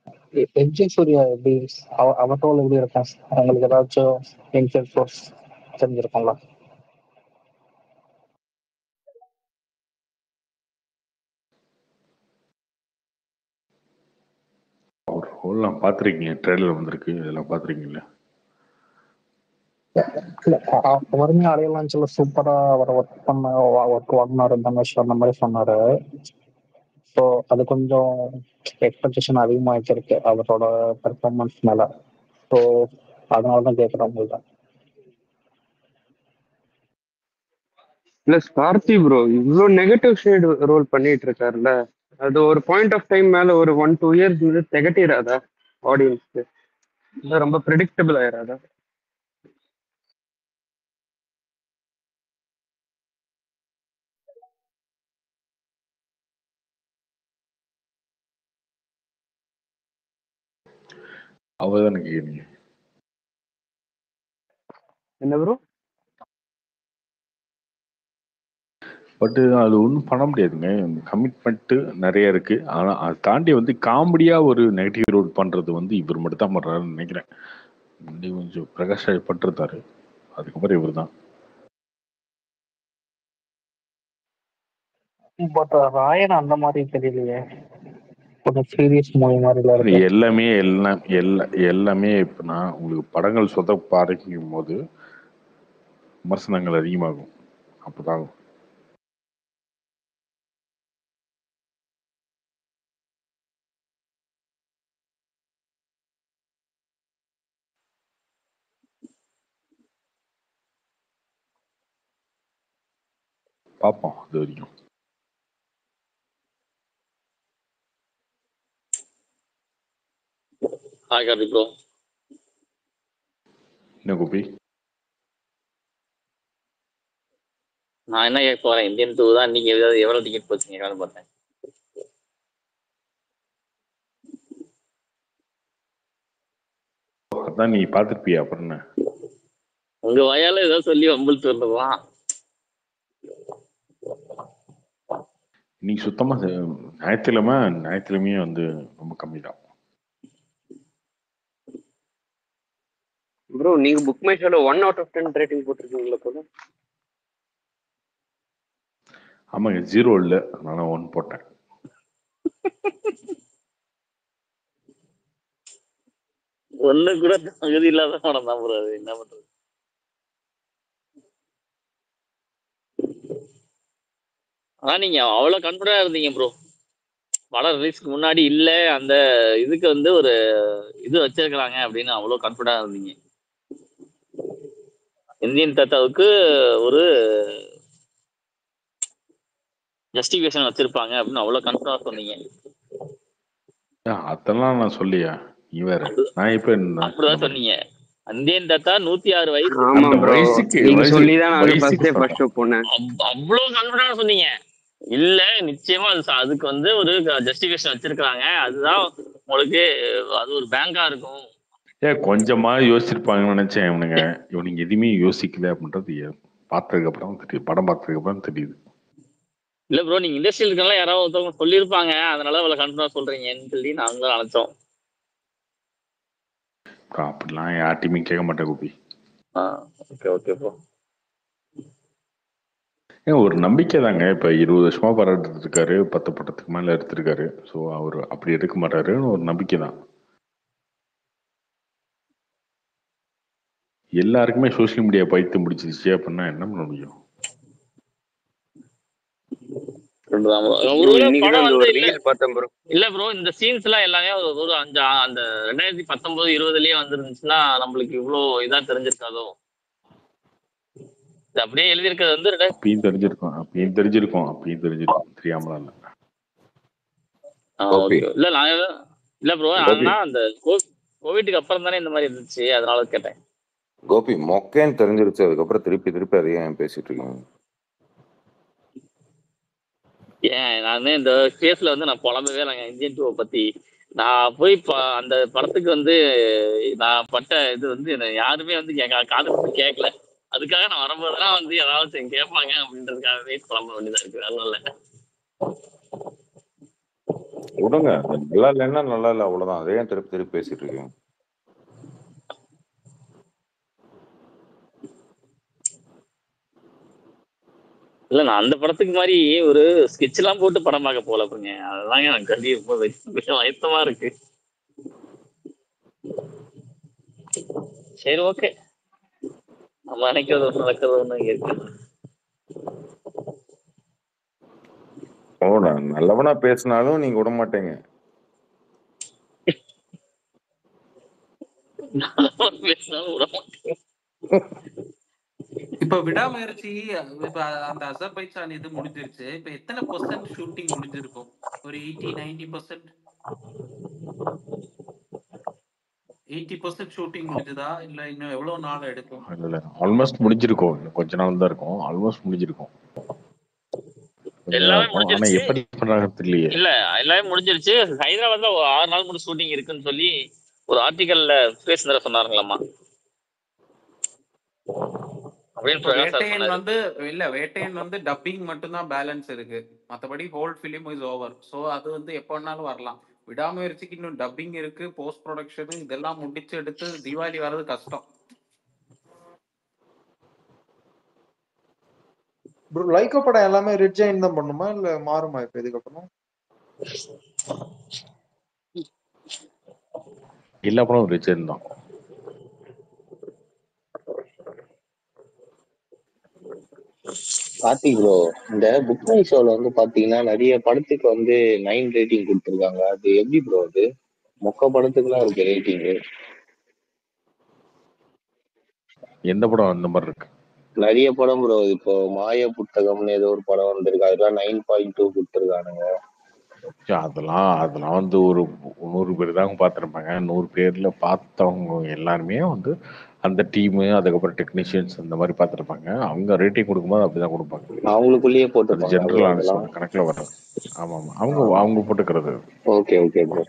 MG Surya எப்படி அவ- அவர் role எப்படி இருக்கும் உங்களுக்கு ஏதாச்சும் இன்சைட் சோர்ஸ் தெரிஞ்சிருக்குங்களா அவர் ரோல்லாம் பார்த்துருக்கீங்க ட்ரெயிலர் வந்திருக்கு இதெல்லாம் பார்த்துருக்கீங்களா இல்ல அ- அவருமே அடையலாம்ல சூப்பரா அவரை ஒர்க் பண்ண ஒர்க் வாங்கினாரு தனுஷ் அந்த மாதிரி சொன்னாரு ஸோ அது கொஞ்சம் எக்ஸ்பெக்டேஷன் அதிகமாயிட்டு இருக்கு அவரோட பெர்ஃபார்மன்ஸ் மேல ஸோ அதனால தான் கேட்குறேன் உங்கள்ட்ட பிளஸ் கார்த்தி ப்ரோ இவ்வளோ நெகட்டிவ் ஷேடு ரோல் பண்ணிட்டு இருக்காருல்ல அது ஒரு பாயிண்ட் ஆஃப் டைம் மேல ஒரு ஒன் டூ இயர்ஸ் வந்து திகட்டிடாதா ஆடியன்ஸ்க்கு இது ரொம்ப ப்ரிடிக்டபிள் ஆயிடாதா அவர் தான் கேட்குறீங்க என்ன ப்ரோ பட் அது ஒன்றும் பண்ண முடியாதுங்க கமிட்மெண்ட்டு நிறைய இருக்கு ஆனால் அதை தாண்டி வந்து காமெடியாக ஒரு நெகட்டிவ் ரோல் பண்ணுறது வந்து இவர் மட்டும் தான் பண்ணுறாருன்னு நினைக்கிறேன் முன்னாடி கொஞ்சம் பிரகாஷ் ராஜ் பண்ணிருந்தாரு அதுக்கப்புறம் இவர் தான் பட் ராயன் அந்த மாதிரி தெரியலையே கொஞ்சம் சீரியஸ் மூவி மாதிரிலாம் இருக்கு எல்லாமே எல்லாம் எல்லா எல்லாமே இப்போ நான் உங்களுக்கு படங்கள் சொத பாருங்கும் போது விமர்சனங்கள் அதிகமாகும் அப்போதான் பார்ப்போம் அது வரைக்கும் ஹாய் கார்த்தி ப்ரோ என்ன கோபி நான் என்ன கேட்க போறேன் இந்தியன் டூ தான் நீங்க எவ்வளவு எவ்வளவு டிக்கெட் போச்சுங்க கேட்கலாம்னு பார்த்தேன் அதான் நீ பார்த்துருப்பியா அப்புறம் என்ன உங்க வயால ஏதோ சொல்லி வம்பிள் சொல்றதுதான் இன்னைக்கு சுத்தமா செ- ஞாயிற்றுக்கிழமை ஞாயிற்றுக்கிழமையே வந்து ரொம்ப கம்மி தான் ப்ரோ நீங்க புக் மை ஷோல one out of ten rating போட்டிருக்கீங்களா போல ஆமாங்க ஜீரோ இல்லை அதனால ஒன் போட்டேன் ஒண்ணு கூட தகுதி இல்லாத படம் தான் ப்ரோ அது என்ன பண்றது ஆனா நீங்க அவ்வளவு கான்பிடண்டா இருந்தீங்க ப்ரோ படம் ரிலீஸ்க்கு முன்னாடி இல்ல அந்த இதுக்கு வந்து ஒரு இது வச்சிருக்கிறாங்க அப்படின்னு அவ்வளவு கான்பிடண்டா இருந்தீங்க இந்தியன் தாத்தாவுக்கு ஒரு ஜஸ்டிஃபிகேஷன் வச்சிருப்பாங்க அப்படின்னு அவ்வளவு கான்பிடண்டா சொன்னீங்க ஆ, அதெல்லாம் நான் சொல்லியா நீ வேற நான் இப்ப என்ன- அப்படிதான் சொன்னீங்க இந்தியன் தாத்தா நூத்தி ஆறு வயசு ஆமா அந்த ப்ரோ வயசுக்கு- நீங்க வயசுக்கு- சொல்லி தான் நான் வயசுக்கு ஃபர்ஸ்ட் டே சொல்றேன். ஃபர்ஸ்ட் ஷோ போனேன் அவ்- அவ்வளவு கான்பிடண்டா சொன்னீங்க இல்ல நிச்சயமா அது ச- அதுக்கு வந்து ஒரு ஜஸ்டிஃபிகேஷன் வச்சிருக்காங்க அதுதான் உங்களுக்கு அது ஒரு பேங்கா இருக்கும் ஏ கொஞ்சமா யோசிச்சிருப்பாங்கன்னு நினைச்சேன் இவனுங்க இவனுங்க எதுவுமே யோசிக்கல அப்படின்றது எ- பார்த்ததுக்கு அப்புறம் தெரியுது படம் பார்த்ததுக்கு அப்புறம் தெரியுது இல்ல ப்ரோ நீங்க இண்டஸ்ட்ரியில் இருக்கலாம் யாராவது ஒருத்தவங்க சொல்லியிருப்பாங்க அதனால அவ்வளவு கான்பிடண்டா சொல்றீங்கன்னு சொல்லி நாங்களும் நினைச்சோம் அப்புறம் அப்படிலாம் யார்ட்டையுமே கேட்க மாட்டேன் கோபி ஓகே ஓகே ப்ரோ ஏன் ஒரு நம்பிக்கை தாங்க இப்ப இருபது வருஷமா படம் எடுத்துட்டு இருக்காரு பத்து படத்துக்கு மேல எடுத்திருக்காரு ஸோ அவர் அப்படி எடுக்க மாட்டாருன்னு ஒரு நம்பிக்கை தான் எல்லாருக்குமே சோஷியல் மீடியா பைத்து முடிச்சிருச்சு அப்படின்னா என்ன பண்ண முடியும் ரெண்டுதான் bro. ஒருவேளை இன்னைக்கு படம் தான் வந்து ஒரு இல்ல ரீல் பார்த்தேன் ப்ரோ இல்ல ப்ரோ இந்த சீன்ஸ் எல்லாம் எல்லாமே ஒரு- ஒரு அஞ்சு அந்த ரெண்டாயிரத்தி பத்தொன்பது இருபதுலயே வந்துருந்துச்சுன்னா நம்மளுக்கு இவ்வளவு இதா தெரிஞ்சிருக்காதோ இது அப்படியே எழுதியிருக்கிறது வந்து ரெண்டாயிரத்தி அப்பயும் தெரிஞ்சிருக்கும் அப்பயும் தெரிஞ்சிருக்கும் அப்பயும் தெரிஞ்சிருக்கும் தெரியாமலாம் இல்லை ஆ, Okay. okay. இல்ல நான் எதுவும்- இல்ல ப்ரோ Okay. ஆனா அந்த கோ- கோவிட்டுக்கு அப்புறம் தானே இந்த மாதிரி இருந்துச்சு அதனால கேட்டேன் கோபி மொக்கேன்னு தெரிஞ்சிருச்சு அதுக்கப்புறம் திருப்பி திருப்பி அதையே ஏன் பேசிட்டு இருக்கீங்க ஏன் நான் இந்த கேஸ்ல வந்து நான் புலம்பவே இல்லைங்க இந்தியன் டூவை பத்தி நான் போய் ப- அந்த படத்துக்கு வந்து நான் பட்ட இது வந்து என்னை யாருமே வந்து என் கா- காது கொடுத்து கேட்கல அதுக்காக நான் வரும்போதெல்லாம் வந்து ஏதாவது கேட்பாங்க அப்படின்றதுக்காகவே புலம்ப வேண்டியதா இருக்கு அதனால விடுங்க நல்லா இல்லைன்னா நல்லா இல்லை அவ்வளவுதான் அதே ஏன் திருப்பி திருப்பி பேசிட்டு இருக்கீங்க இல்ல நான் அந்த படத்துக்கு மாதிரி ஒரு ஸ்கெட்ச் எல்லாம் போட்டு படம் பார்க்க போல அப்படிங்க அதுதாங்க எனக்கு கண்டி ரொம்ப வெ- வருத்தமா இருக்கு சரி ஓகே நம்ம நினைக்கிறது ஒண்ணு நடக்கிறது ஒண்ணு இங்க இருக்கு ஓ நான் நல்லவனா பேசினாலும் நீங்க விட மாட்டீங்க பேசினாலும் விட மாட்டேன். இப்ப விடாமுயற்சி இப்ப அந்த அசர்பைசான் இது முடிஞ்சிருச்சு இப்ப எத்தனை பர்சன்ட் ஷூட்டிங் முடிஞ்சிருக்கும் ஒரு eighty ninety percent eighty percent shooting முடிஞ்சதா இல்ல இன்னும் எவ்வளவு நாள் எடுக்கும் இல்ல இல்ல ஆல்மோஸ்ட் முடிஞ்சிருக்கும் இன்னும் கொஞ்ச நாள் தான் இருக்கும் ஆல்மோஸ்ட் முடிஞ்சிருக்கும் கொஞ்ச நாள் எல்லாமே இருக்கும். ஆனா முடிஞ்சிருச்சு. எப்படி பண்றாங்க தெரியலையே இல்ல எல்லாமே முடிஞ்சிருச்சு ஹைதராபாத்ல ஒரு ஆறு நாள் மட்டும் ஷூட்டிங் இருக்குன்னு சொல்லி ஒரு ஆர்டிகல்ல பேசுனத சொன்னாருங்களாமா அப்படின்னு பிரகாஷ் சார் வேட்டையன் சொன்னாரு. வந்து இல்ல வேட்டையன் வந்து டப்பிங் மட்டும் தான் பேலன்ஸ் இருக்கு மத்தபடி whole film is over so அது வந்து எப்ப வேணாலும் வரலாம் விடாமுயற்சிக்கு இன்னும் டப்பிங் இருக்கு போஸ்ட் ப்ரொடக்ஷன் இதெல்லாம் முடிச்சு எடுத்து தீபாவளி வர்றது கஷ்டம் ப்ரோ லைக்கோ படம் எல்லாமே ரெட் ஜெயின் தான் பண்ணுமா இல்ல மாறுமா இப்ப இதுக்கப்புறம் எல்லா படம் ரிச்சன் தான் கார்த்திக் ப்ரோ இந்த புக் மை ஷோல வந்து பாத்தீங்கன்னா நிறைய படத்துக்கு வந்து நைன் ரேட்டிங் கொடுத்துருக்காங்க அது எப்படி ப்ரோ அது மொக்க படத்துக்குலாம் இருக்கு ரேட்டிங் எந்த படம் அந்த மாதிரி இருக்கு நிறைய படம் ப்ரோ இப்போ மாய புத்தகம்னு ஏதோ ஒரு படம் வந்திருக்கு அதெல்லாம் நைன் பாயிண்ட் டூ கொடுத்துருக்கானுங்க சே, அதெல்லாம் அதெல்லாம் வந்து ஒரு நூறு பேர் தான் பார்த்துருப்பாங்க நூறு பேர்ல பார்த்தவங்க எல்லாருமே வந்து அந்த டீமு அதுக்கப்புறம் டெக்னீஷியன்ஸ் அந்த மாதிரி பார்த்துருப்பாங்க அவங்க ரேட்டிங் கொடுக்கும்போது அப்படிதான் கொடுப்பாங்க அவங்களுக்குள்ளேயே அது போட்டுருப்பாங்க ஜென்ரல் அதெல்லாம் கணக்குல வர்றது ஆமா ஆமா அவங்க அவங்க போட்டுக்கிறது ஓகே ஓகே ப்ரோ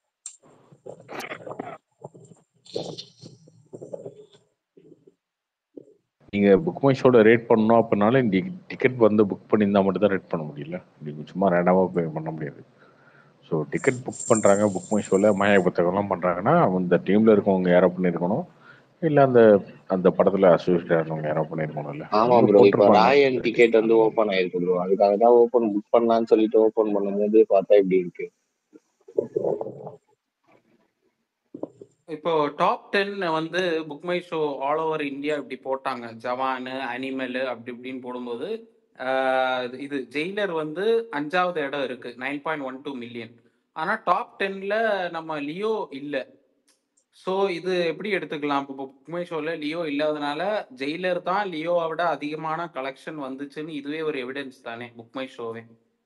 நீங்க புக் மை ஷோட ரேட் பண்ணணும் அப்படின்னாலே இந்த டிக்கெட் வந்து புக் பண்ணியிருந்தா மட்டும் தான் ரேட் பண்ண முடியல நீங்க சும்மா ரேண்டமாக பே பண்ண முடியாது ஸோ டிக்கெட் புக் பண்றாங்க புக் மை ஷோல மாயா புத்தகம்லாம் பண்றாங்கன்னா அந்த டீம்ல இருக்கவங்க யாரோ பண்ணியிருக்கணும் இல்ல அந்த அந்த படத்துல அசோசியேட் ஆனவங்க யாரோ பண்ணியிருக்கணும்ல ஆமா அவங்க ப்ரோ இப்போ போட்டிருப்பாங்க ராயன் டிக்கெட் வந்து ஓபன் ஆயிருக்கு ப்ரோ அதுக்காக தான் ஓபன் புக் பண்ணலாம்னு சொல்லிட்டு ஓபன் பண்ணும்போது பார்த்தா இப்படி இருக்கு இப்போ டாப் டென் வந்து book my show all over India இப்படி போட்டாங்க ஜவான் அனிமல் அப்படி இப்படின்னு போடும்போது ஆஹ் இது- இது ஜெயிலர் வந்து அஞ்சாவது இடம் இருக்கு nine point one two million ஆனா டாப் டென்ல நம்ம லியோ இல்ல ஸோ இது எப்படி எடுத்துக்கலாம் இப்போ புக் மை ஷோல லியோ இல்லாதனால ஜெயிலர் தான் லியோவை விட அதிகமான கலெக்ஷன் வந்துச்சுன்னு இதுவே ஒரு எவிடன்ஸ் தானே புக் மை ஷோவே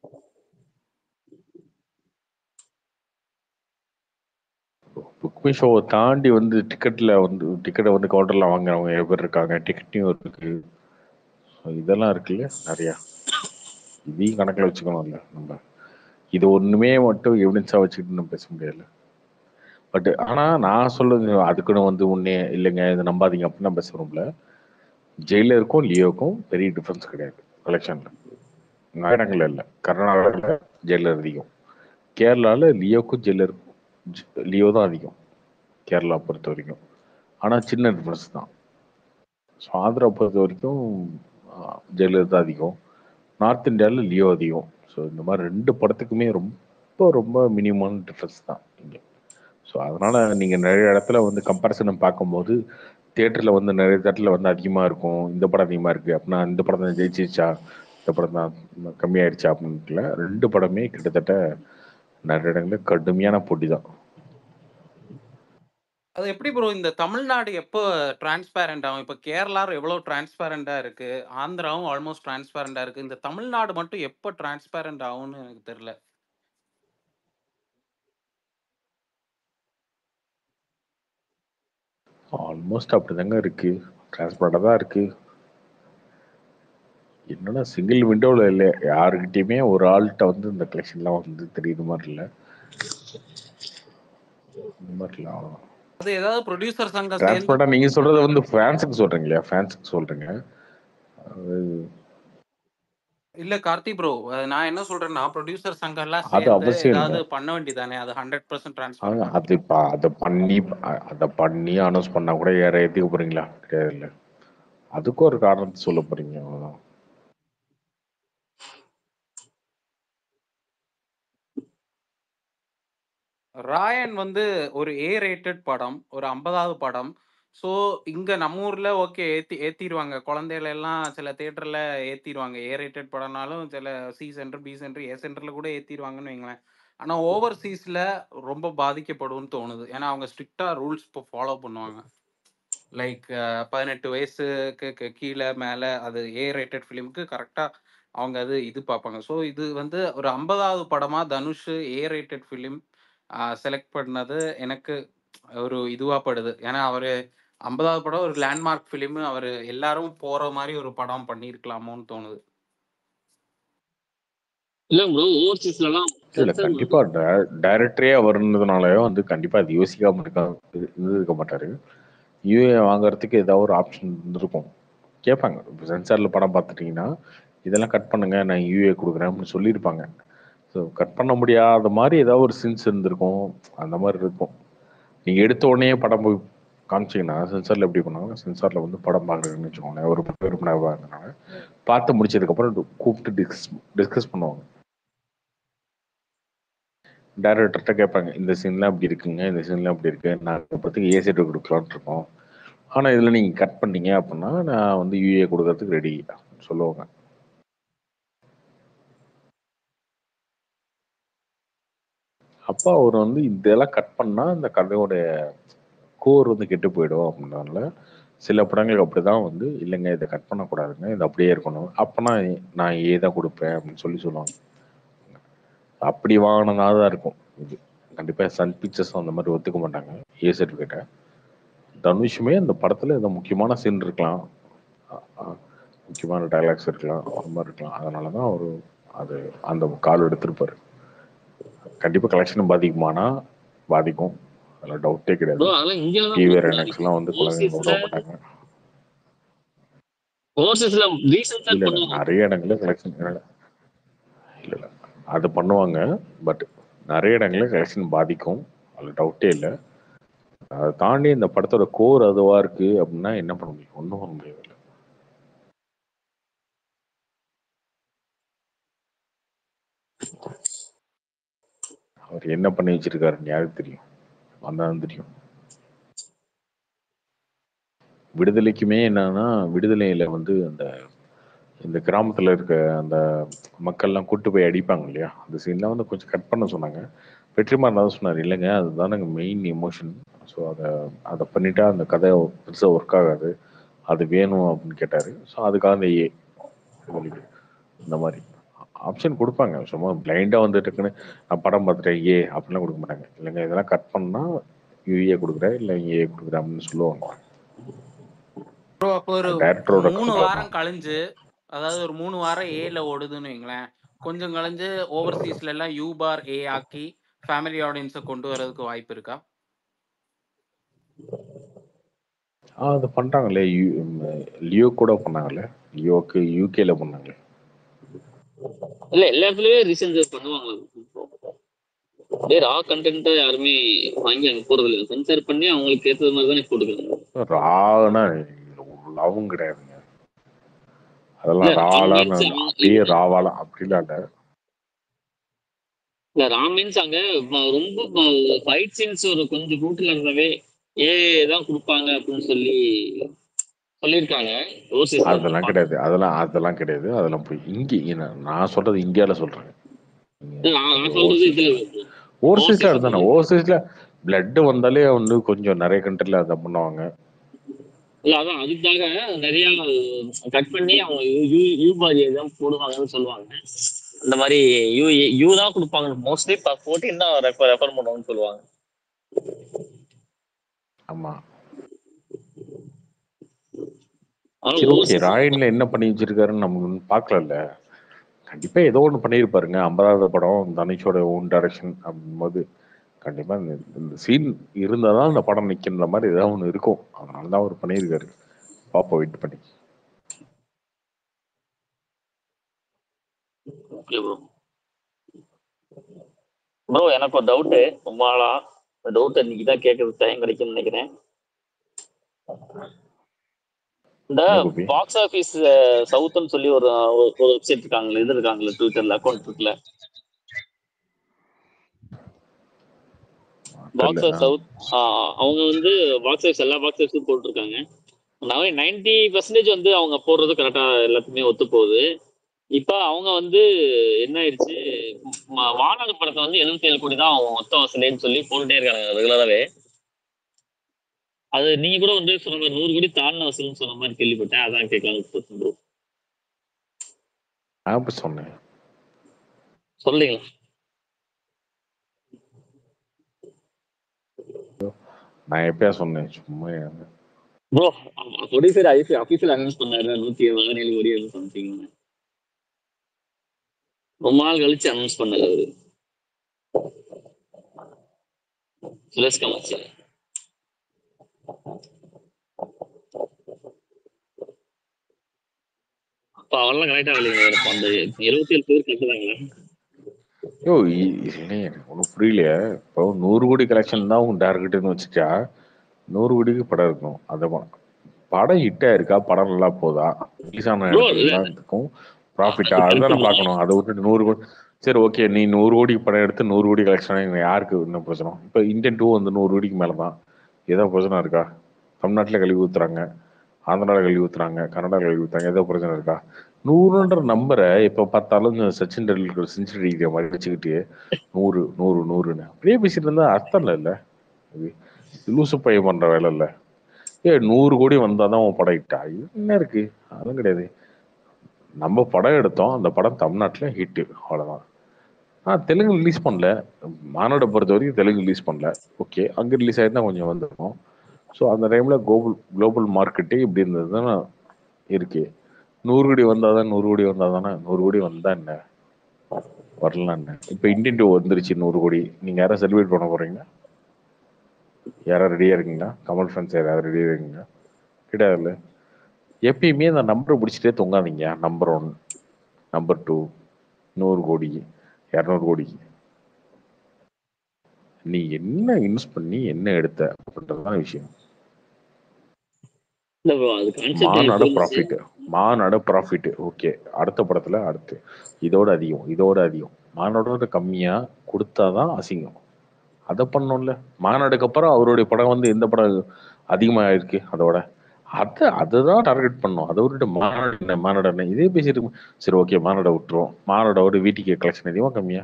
புக் மை ஷோவை தாண்டி வந்து டிக்கெட்ல வந்து டிக்கெட்டை வந்து கவுண்டர்ல வாங்குறவங்க எவ்வளோ பேர் இருக்காங்க டிக்கெட்டையும் இருக்கு So இதெல்லாம் இருக்குல்ல நிறையா இதையும் கணக்கில் வச்சுக்கணும்ல நம்ம இது ஒண்ணுமே மட்டும் எவிடன்ஸா வச்சுக்கிட்டு நம்ம பேச முடியல பட் ஆனா நான் சொல்றது அதுக்குன்னு வந்து உன்னே இல்லைங்க இதை நம்பாதீங்க அப்படின்னு நான் பேசுறோம்ல ஜெயிலருக்கும் லியோக்கும் பெரிய டிஃபரன்ஸ் கிடையாது கலெக்ஷன்ல நகரங்கள்ல இல்லை கர்நாடகாவில் ஜெயிலர் அதிகம் கேரளால லியோக்கும் ஜெயிலருக்கும் ஜ- லியோ தான் அதிகம் கேரளா பொறுத்த வரைக்கும் ஆனா சின்ன டிஃபரன்ஸ் தான் ஸோ ஆந்திரா பொறுத்த வரைக்கும் ஜெயிலர் தான் அதிகம் நார்த் இந்தியாவில் லியோ அதிகம் ஸோ இந்த மாதிரி ரெண்டு படத்துக்குமே ரொம்ப ரொம்ப மினிமம் டிஃபரன்ஸ் தான் இங்கே ஸோ அதனால நீங்கள் நிறைய இடத்துல வந்து கம்பேரிசனை பார்க்கும்போது தியேட்டரில் வந்து நிறைய தேட்டரில் வந்து அதிகமாக இருக்கும் இந்த படம் அதிகமாக இருக்குது அப்படின்னா இந்த படம் தான் ஜெயிச்சிருச்சா இந்த படம் தான் கம்மியாயிடுச்சா அப்படின்ட்டுல ரெண்டு படமே கிட்டத்தட்ட நிறைய இடங்களில் கடுமையான போட்டி தான் அது எப்படி ப்ரோ இந்த தமிழ்நாடு எப்போ டிரான்ஸ்பேரண்ட் ஆகும் இப்போ கேரளா எவ்வளோ டிரான்ஸ்பேரண்டா இருக்கு ஆந்திராவும் ஆல்மோஸ்ட் டிரான்ஸ்பேரண்டா இருக்கு இந்த தமிழ்நாடு மட்டும் எப்போ டிரான்ஸ்பேரண்ட் ஆகும்னு எனக்கு தெரியல ஆல்மோஸ்ட் அப்படிதாங்க இருக்கு டிரான்ஸ்பரண்டாக தான் இருக்கு என்னன்னா சிங்கிள் விண்டோவில் இல்லை யாருக்கிட்டையுமே ஒரு ஆள்கிட்ட வந்து இந்த கலெக்ஷன்லாம் வந்து தெரியுற மாதிரி இல்லை இந்த மாதிரி இல்லை அவ்வளோதான் அது ஏதாவது ப்ரொடியூசர் சங்கம் சேர்ந்து டிரான்ஸ்பரண்டாக நீங்கள் சொல்றது வந்து ஃபேன்ஸுக்கு சொல்றீங்க இல்லையா ஃபேன்ஸுக்கு சொல்றீங்க அது இல்ல கார்த்தி ப்ரோ நான் என்ன சொல்றேன்னா ப்ரொடியூசர் சங்கம் எல்லாம் அது சேர்ந்து அவசியம் ஏதாவது இல்லை பண்ண வேண்டியதானே அது ஹண்ட்ரட் பர்சன்ட் அது டிரான்ஸ்பரண்டா அது இப்போ அதை பண்ணி அ- அதை பண்ணி அனௌன்ஸ் பண்ணா கூட யார ஏற்றுக்க போறீங்களா கிடையாது இல்லை அதுக்கும் ஒரு காரணத்தை சொல்ல போறீங்க அவ்வளவுதான் ராயன் வந்து ஒரு ஏ ரேட்டட் படம் ஒரு ஐம்பதாவது படம் ஸோ இங்க நம்ம ஊர்ல ஓகே ஏத்தி ஏத்திடுவாங்க குழந்தைகள் எல்லாம் சில தியேட்டர்ல ஏத்திடுவாங்க ஏ ரேட்டட் படம்னாலும் சில C centre B centre A சென்டர்ல கூட ஏத்திடுவாங்கன்னு வைங்களேன் ஆனா ஓவர்சீஸ்ல ரொம்ப பாதிக்கப்படும்னு தோணுது ஏன்னா அவங்க ஸ்ட்ரிக்டா ரூல்ஸ் இப்போ ஃபாலோ பண்ணுவாங்க லைக் பதினெட்டு வயசுக்கு கீ- கீழே மேலே அது ஏ ரேட்டட் ஃபிலிமுக்கு கரெக்டாக அவங்க அது இது பார்ப்பாங்க ஸோ இது வந்து ஒரு ஐம்பதாவது படமாக Dhanush A rated film select பண்ணது எனக்கு ஒரு இதுவாக படுது ஏன்னா அவர் ஐம்பதாவது படம் ஒரு லேண்ட்மார்க் ஃபிலிம் அவர் எல்லாரும் போகிற மாதிரி ஒரு படம் பண்ணியிருக்கலாமோன்னு தோணுது இல்ல ப்ரோ ஓவர்சீஸ்லாம் இல்ல சென்சார் கண்டிப்பா டைரக்டரே அவர்ன்றதுனால வந்து கண்டிப்பா அது யோசிக்காம இருக்க இருந்திருக்க மாட்டாரு யூஏ வாங்குறதுக்கு ஏதாவது ஒரு ஆப்ஷன் இருந்திருக்கும் கேட்பாங்க இப்போ சென்சார்ல படம் பார்த்துட்டீங்கன்னா இதெல்லாம் கட் பண்ணுங்க நான் யூஏ கொடுக்குறேன் அப்படின்னு சொல்லியிருப்பாங்க ஸோ கட் பண்ண முடியாத மாதிரி ஏதாவது ஒரு சின்ஸ் இருந்திருக்கும் அந்த மாதிரி இருக்கும் நீங்க எடுத்த உடனே படம் போய் காமிச்சீங்கன்னா சென்சார்ல எப்படி பண்ணுவாங்க சென்சார்ல வந்து படம் பார்க்குறேன்னு வச்சுக்கோங்களேன் ஒரு விரும்பினாங்க பார்த்து முடிச்சதுக்கப்புறம் கூப்பிட்டு டிஸ்கஸ் டிஸ்கஸ் பண்ணுவாங்க டேரக்டர்கிட்ட கேட்பாங்க இந்த சீன்லாம் இப்படி இருக்குங்க இந்த சீன்லாம் இப்படி இருக்கு நாங்கள் பத்துக்கு ஏ செட் கொடுக்கலான்னு இருக்கோம் ஆனால் இதில் நீங்கள் கட் பண்ணீங்க அப்படின்னா நான் வந்து யூஏ கொடுக்கறதுக்கு ரெடி சொல்லுவாங்க அப்போ அவர் வந்து இதெல்லாம் கட் பண்ணால் இந்த கதையோட கோர் வந்து கெட்டு போயிடும் அப்படின்றதுனால சில படங்களுக்கு அப்படிதான் வந்து இல்லைங்க இதை கட் பண்ணக்கூடாதுங்க இது அப்படியே இருக்கணும் அப்போனா நான் ஏ தான் கொடுப்பேன் அப்படின்னு சொல்லி சொல்லுவாங்க அப்படி வாங்கினதா தான் இருக்கும் இது கண்டிப்பாக சன் பிக்சர்ஸ் அந்த மாதிரி ஒத்துக்க மாட்டாங்க ஏ சர்டிஃபிகேட்டை தனுஷுமே அந்த படத்தில் ஏதோ முக்கியமான சீன் இருக்கலாம் அ- அ- முக்கியமான டைலாக்ஸ் இருக்கலாம் அந்த மாதிரி இருக்கலாம் அதனால தான் அவர் அது அந்த கால் எடுத்திருப்பாரு கண்டிப்பாக கலெக்ஷன் பாதிக்குமானா பாதிக்கும் அதில் டவுட்டே கிடையாது ப்ரோ அதெல்லாம் இங்கே தான் டிவி bro ரெனக்ஸ்லாம் வந்து குழந்தைங்க விட மாட்டாங்க ஓவர்சீஸ்ல ரீசென்சர் இல்லை இல்லை பண்ணுவாங்க நிறைய இடங்கள்ல கலெக்ஷன் இல்லை இல்லை அது பண்ணுவாங்க பட் நிறைய இடங்கள்ல கலெக்ஷன் பாதிக்கும் அதில் டவுட்டே இல்லை அதை தாண்டி இந்த படத்தோட கோர் அதுவா இருக்கு அப்படின்னா என்ன பண்ண முடியும் ஒன்றும் பண்ண முடியாது இல்ல. அவர் என்ன பண்ணி வச்சிருக்காருன்னு யாருக்கு தெரியும் வந்தாலும் தெரியும் விடுதலைக்குமே என்னன்னா விடுதலையில வந்து அந்த இந்த கிராமத்துல இருக்க அந்த மக்கள்லாம் கூட்டு போய் அடிப்பாங்க இல்லையா அந்த சீன்லாம் வந்து கொஞ்சம் கட் பண்ண சொன்னாங்க வெற்றிமாறன் தான் சொன்னார் இல்லைங்க அதுதானங்க மெயின் எமோஷன் ஸோ அதை அதை பண்ணிட்டா அந்த கதை பெருசாக ஒர்க் ஆகாது அது வேணும் அப்படின்னு கேட்டாரு ஸோ அதுக்காக அந்த ஏ இந்த மாதிரி ஆப்ஷன் கொடுப்பாங்க சும்மா பிளைண்டா வந்துட்டுக்குன்னு நான் படம் பார்த்துட்டேன் ஏ அப்படிலாம் கொடுக்க மாட்டாங்க இல்லைங்க இதெல்லாம் கட் பண்ணா யூஏ கொடுக்குறேன் இல்லை ஏ கொடுக்குறேன் அப்படின்னு சொல்லுவாங்க ப்ரோ அப்போ ஒரு டேரக்டரோட மூணு கண்ட்ரோல் வாரம் கழிஞ்சு அதாவது ஒரு மூணு வாரம் ஏல ஓடுதுன்னு வைங்களேன் கொஞ்சம் கழிஞ்சு ஓவர்சீஸ்ல எல்லாம் யூ பார் ஏ ஆக்கி ஃபேமிலி ஆடியன்ஸை கொண்டு வரதுக்கு வாய்ப்பு இருக்கா ஆ அது பண்றாங்களே யூ லியோ கூட பண்ணாங்கல்ல லியோக்கு யூகேல பண்ணாங்க இல்ல எல்லா இடத்துலயுமே ரீசென்சர் பண்ணுவாங்க அப்படியே ரா கண்டென்ட்டை யாருமே வாங்கி அங்க போறது இல்லை சென்சார் பண்ணி அவங்களுக்கு ஏற்றது மாதிரி தானே போட்டுக்கிறாங்க ரானா லவ்வும் கிடையாதுங்க அதெல்லாம் இல்ல, ராலாம் means அவன் அப்படியே ராவாலாம் அப்படிலாம் இல்ல இல்ல ராம் மீன்ஸ் அங்க ம- ரொம்ப ஃபைட் சீன்ஸ் ஒரு கொஞ்சம் கூட்டில் இருந்தாவே ஏ தான் கொடுப்பாங்க அப்படின்னு சொல்லி சொல்லியிருக்காங்க ஓசிஸ்ல அதெல்லாம் கிடையாது அதெல்லாம் அதெல்லாம் கிடையாது அதெல்லாம் போய் இங்க என்ன- நான் சொல்றது இந்தியால சொல்றேன் நான் நான் சொல்றது இதுல ஓவர்சீஸ்ல overseas இருந்தானே ஓவர்சீஸ்ல பிளட் வந்தாலே வந்து கொஞ்சம் நிறைய கண்ட்ரில அதை பண்ணுவாங்க இல்ல அதான் அதுக்காக நிறைய கட் பண்ணி அவங்க யூ யூ பாதியை தான் போடுவாங்கன்னு சொல்லுவாங்க அந்த மாதிரி யூ யூ தான் கொடுப்பாங்க மோஸ்ட்லி ஃபோர்டீன் தான் ரெஃபர் ரெஃபர் பண்ணுவாங்கன்னு சொல்லுவாங்க ஆமா ஆனா சரி ஓகே overseas- ராயன்ல என்ன பண்ணி வச்சிருக்காருன்னு நமக்கு ஒண்ணும் பார்க்கலல்ல கண்டிப்பா ஏதோ ஒண்ணு பண்ணியிருப்பாருங்க ஐம்பதாவது படம் தனுஷோட ஓன் டைரக்ஷன் அப்படிங்கும்போது கண்டிப்பா இந்த இந்த சீன் இருந்தாதான் அந்த படம் நிக்கின்ற மாதிரி ஏதாவது ஒண்ணு இருக்கும் அதனால தான் அவர் பண்ணியிருக்காரு பாப்போம் வெயிட் பண்ணி ஓகே ப்ரோ ப்ரோ எனக்கு ஒரு டவுட்டு ரொம்ப நாளா இந்த டவுட் இன்னைக்கு தான் கேட்கறது டைம் கிடைக்கும்னு நினைக்கிறேன் இந்த என்ன கோபி பாக்ஸ் ஆஃபீஸ் சவுத்னு சொல்லி ஒரு ஒரு வெப்சைட் இருக்காங்களே இது இருக்காங்களே ட்விட்டர்ல அக்கௌண்ட் இருக்குல்ல பாக்ஸ் தெரியல ஆஃப் சவுத் அவங்க வந்து பாக்ஸ் ஆஃபீஸ் எல்லா பாக்ஸ் ஆஃபீஸும் போட்டிருக்காங்க நைன்டி பர்சன்டேஜ் வந்து அவங்க போடுறது கரெக்டா எல்லாத்துக்குமே ஒத்து போகுது இப்ப அவங்க வந்து என்ன ஆயிடுச்சு ம- வானக படத்தை வந்து எழுபத்தி ஏழு கோடி தான் அவங்க மொத்த வசூலேன்னு சொல்லி போட்டுட்டே இருக்காங்க ரெகுலராகவே அது நீங்க கூட வந்து சொன்ன மாதிரி நூறு கோடி தாண்டின வசூல்னு சொன்ன மாதிரி கேள்விப்பட்டேன் அதான் கேட்கலாம் ப்ரோ நான் இப்ப சொன்னேன் சொல்றீங்களா நான் எப்பயா சொன்னேன் சும்மா ப்ரோ ப்ரொடியூசர் ஐபி அபிஷியல் அனௌன்ஸ் பண்ணாரு நூத்தி பதினேழு கோடி சம்திங் ரொம்ப நாள் கழிச்சு அனௌன்ஸ் பண்ணாரு அவரு சுரேஷ் கமல் சார் அப்ப அவெல்லாம் கரெக்டா இல்லைங்க எனக்கு அந்த இருபத்தி ஏழு பேர் கட்டுறாங்களா யோ இ- இல்லையே எனக்கு ஒன்றும் புரியலையே இப்போ நூறு கோடி கலெக்ஷன் தான் உங்க டார்கெட்னு வச்சுட்டா நூறு கோடிக்கு படம் இருக்கும் அதை ப- படம் ஹிட்டா இருக்கா படம் நல்லா போதா ரிலீஸ் ஆன ப்ரோ இடத்துல இருக்கும் ப்ராஃபிட்டா அது அதுதானே கன்ஃபார்ம் பார்க்கணும் அதை விட்டுட்டு நூறு கோடி சரி ஓகே நீ நூறு கோடிக்கு படம் எடுத்து நூறு கோடி கலெக்ஷன் யாருக்கு என்ன பிரச்சனை இப்போ இந்தியன் டூ வந்து நூறு கோடிக்கு மேலே தான் ஏதோ பிரச்சனை இருக்கா தமிழ்நாட்டில் கழுவி ஊத்துறாங்க ஆந்திராவில் கழுவி ஊத்துறாங்க கர்நாடகா கழுவி ஊத்துறாங்க ஏதோ பிரச்சனை இருக்கா நூறுன்ற நம்பரை இப்போ பார்த்தாலும் இந்த சச்சின் டெண்டுல்கர் செஞ்சுரி அடிக்கிற மாதிரி வச்சுக்கிட்டு நூறு நூறு நூறுன்னு அப்படியே பேசிட்டு இருந்தா அர்த்தம் இல்லை இல்லை இது லூசு பைய பண்ற வேலை இல்லை ஏ நூறு கோடி வந்தாதான் உன் படம் ஹிட்டா என்ன இருக்கு அதுவும் கிடையாது நம்ம படம் எடுத்தோம் அந்த படம் தமிழ்நாட்டில் ஹிட்டு அவ்வளோதான் ஆ தெலுங்கு ரிலீஸ் பண்ணல மாநாடு பொறுத்த வரைக்கும் தெலுங்கு ரிலீஸ் பண்ணல ஓகே அங்கே ரிலீஸ் ஆயிருந்தா கொஞ்சம் வந்திருக்கும் ஸோ அந்த டைமில் குளோபல் குளோபல் மார்க்கெட்டே இப்படி இருந்தது தானே இருக்கு நூறு கோடி வந்தால் தான் நூறு கோடி வந்தால் தானே நூறு கோடி வந்தா என்ன வரலாம் என்ன இப்போ இந்தியன் டூ வந்துருச்சு நூறு கோடி நீங்கள் யாரும் செலிப்ரேட் பண்ண போறீங்க யாராவது ரெடியாக இருக்கீங்களா கமல் ஃபேன்ஸ் யாராவது ரெடியாக இருக்கீங்களா கிடையாதுல்ல எப்பயுமே அந்த நம்பரை பிடிச்சிட்டே தொங்காதீங்க நம்பர் ஒன் நம்பர் டூ நூறு கோடி இரநூறு கோடி நீ என்ன இன்வெஸ்ட் பண்ணி என்ன எடுத்த அப்படின்றதுதான் விஷயம் இல்ல ப்ரோ அது கான்செப்ட் மாநாடு எனக்கு புரிஞ்சுச்சு ப்ராஃபிட் மாநாடு ப்ராஃபிட் ஓகே அடுத்த படத்துல அடுத்து இதோட அதிகம் இதோட அதிகம் மாநாடோட கம்மியா கொடுத்தாதான் அசிங்கம் அதை பண்ணோம்ல மாநாடுக்கு அப்புறம் அவருடைய படம் வந்து எந்த படம் அதிகமா இருக்கு அதோட அதை அதுதான் டார்கெட் பண்ணோம் அதை விட்டுட்டு மாநாடு என்ன மாநாடு என்ன இதே பேசிட்டு இருக்கோம். சரி ஓகே மாநாடை விட்டுருவோம் மாநாடோட வீட்டுக்கு கலெக்ஷன் அதிகமா கம்மியா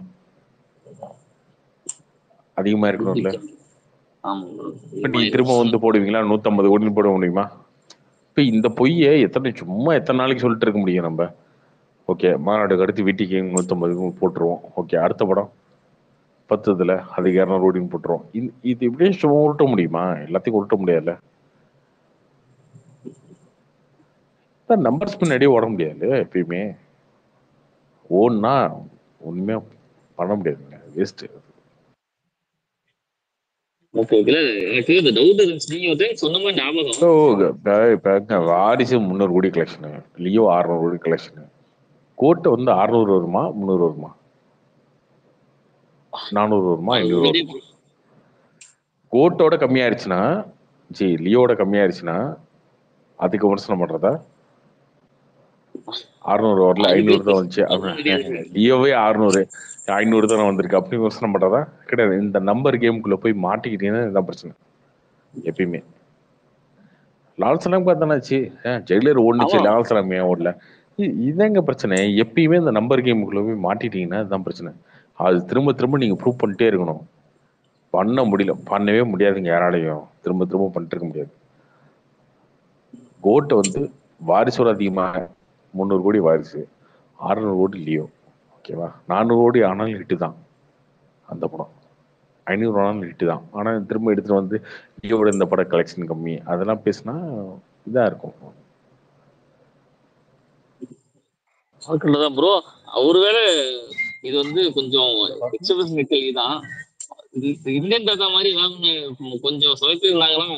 அதிகமா இருக்கணும்ல ஆமா ப்ரோ இப்ப நீ திரும்ப வந்து போடுவீங்களா நூத்தம்பது கோடின்னு போட முடியுமா இப்ப இந்த பொய்யை எத்தனை சும்மா எத்தனை நாளைக்கு சொல்லிட்டு இருக்க முடியும் நம்ம ஓகே மாநாடுக்கு அடுத்து வீட்டுக்கு நூத்தம்பது போட்டுருவோம் ஓகே அடுத்த படம் பத்து இதுல அதுக்கு இரநூறு கோடின்னு போட்டுருவோம் இது இது இப்படியே சும்மா உருட்ட முடியுமா எல்லாத்தையும் உருட்ட முடியாதுல்ல நம்பர்ஸ் பின்னாடியே ஓட முடியாது எப்பயுமே ஓன்னா ஒண்ணுமே பண்ண முடியாதுங்க வேஸ்ட் ஓகே ஓகே எனக்கு இந்த டவுட் இருந்துச்சு நீங்க வந்து சொன்ன மாதிரி ஞாபகம் ஸோ இப்போ வாரிசு முந்நூறு கோடி கலெக்ஷனு லியோ அறுநூறு கோடி கலெக்ஷனு கோட்டை வந்து அறுநூறு வருமா முந்நூறு வருமா நானூறு வருமா ஐநூறு ஆல்ரெடி வருமா கோட்டோட கம்மியாயிருச்சுன்னா ஜி லியோட கம்மியாயிருச்சுன்னா அதுக்கு விமர்சனம் பண்றதா அறுநூறு வரல ஐநூறு தான் வந்துச்சு அப்படி- லியோவே அறுநூறு ஐநூறு தானே வந்திருக்கு அப்படி விமர்சனம் பண்றதா கிடையாது இந்த நம்பர் கேமுக்குள்ள போய் மாட்டிக்கிட்டீங்கன்னா இதுதான் பிரச்சனை எப்பயுமே லால் சலாம் பார்த்தானாச்சு ஜெயிலர் ஓடுனுச்சு ஆமா. லால் சலாம் ஏன் ஓடல இ- இதாங்க பிரச்சனை எப்பயுமே இந்த நம்பர் கேமுக்குள்ள போய் மாட்டிட்டீங்கன்னா இதுதான் பிரச்சனை அது திரும்ப திரும்ப நீங்க ப்ரூவ் பண்ணிட்டே இருக்கணும் பண்ண முடியல பண்ணவே முடியாதுங்க யாராலையும் திரும்ப திரும்ப பண்ணிட்டு இருக்க முடியாது கோட்டை வந்து வாரிசோட அதிகமாக முந்நூறு கோடி வாரிசு அறுநூறு கோடி லியோ ஓகேவா நானூறு கோடி ஆனாலும் ஹிட்டு தான் அந்த படம் ஐநூறு ஆனாலும் ஹிட்டு தான் ஆனால் திரும்ப எடுத்துட்டு வந்து லியோட இந்த படம் கலெக்ஷன் கம்மி அதெல்லாம் பேசினா இதாக இருக்கும் தான் ப்ரோ ஒருவேளை இது வந்து கொஞ்சம் எக்ஸபிஷன் கேள்விதான் இது இந்தியன் தாத்தா மாதிரி ஏதாவது கொஞ்சம் சொதப்பிருந்தாங்கன்னா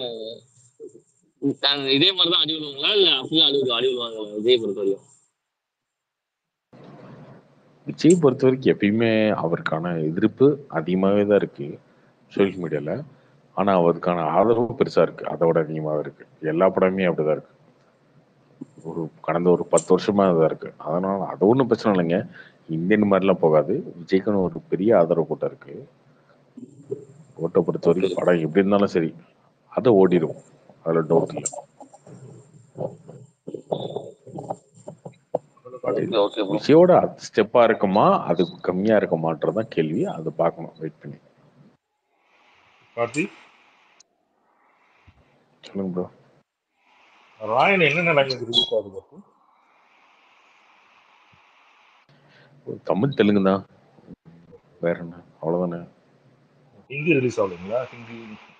இதே மாதிரி தான் அடி விழுவாங்களா இல்ல அப்படியே அடி விழு- அடி விழுவாங்களா விஜய் பொறுத்த வரையும் விஜய் பொறுத்த வரைக்கும் எப்பயுமே அவருக்கான எதிர்ப்பு அதிகமாகவே தான் இருக்கு சோஷியல் மீடியால ஆனா அவருக்கான ஆதரவு பெருசா இருக்கு அதோட அதிகமாக இருக்கு எல்லா படமே அப்படிதான் இருக்கு ஒரு கடந்த ஒரு பத்து வருஷமா தான் இருக்கு அதனால அது ஒன்றும் பிரச்சனை இல்லைங்க இந்தியன் மாதிரிலாம் போகாது விஜய்க்குன்னு ஒரு பெரிய ஆதரவு கூட்டம் இருக்கு ஓட்டை பொறுத்த வரைக்கும் படம் எப்படி இருந்தாலும் சரி அதை ஓடிடும் அதுல டவுட் இல்லை அது ஓகே ஓகே ப்ரோ விஜயோட ஸ்டெப்பா இருக்குமா அது கம்மியா இருக்குமான்றதான் கேள்வி அதை பார்க்கணும் வெயிட் பண்ணி கார்த்தி சொல்லுங்க ப்ரோ ராயன் என்னென்ன லாங்குவேஜ் ரிலீஸ் ஆகுது அப்போ தமிழ் தெலுங்கு தான் வேற என்ன அவ்வளவுதானே ஹிந்தி ரிலீஸ் ஆகலைங்களா ஹிந்தி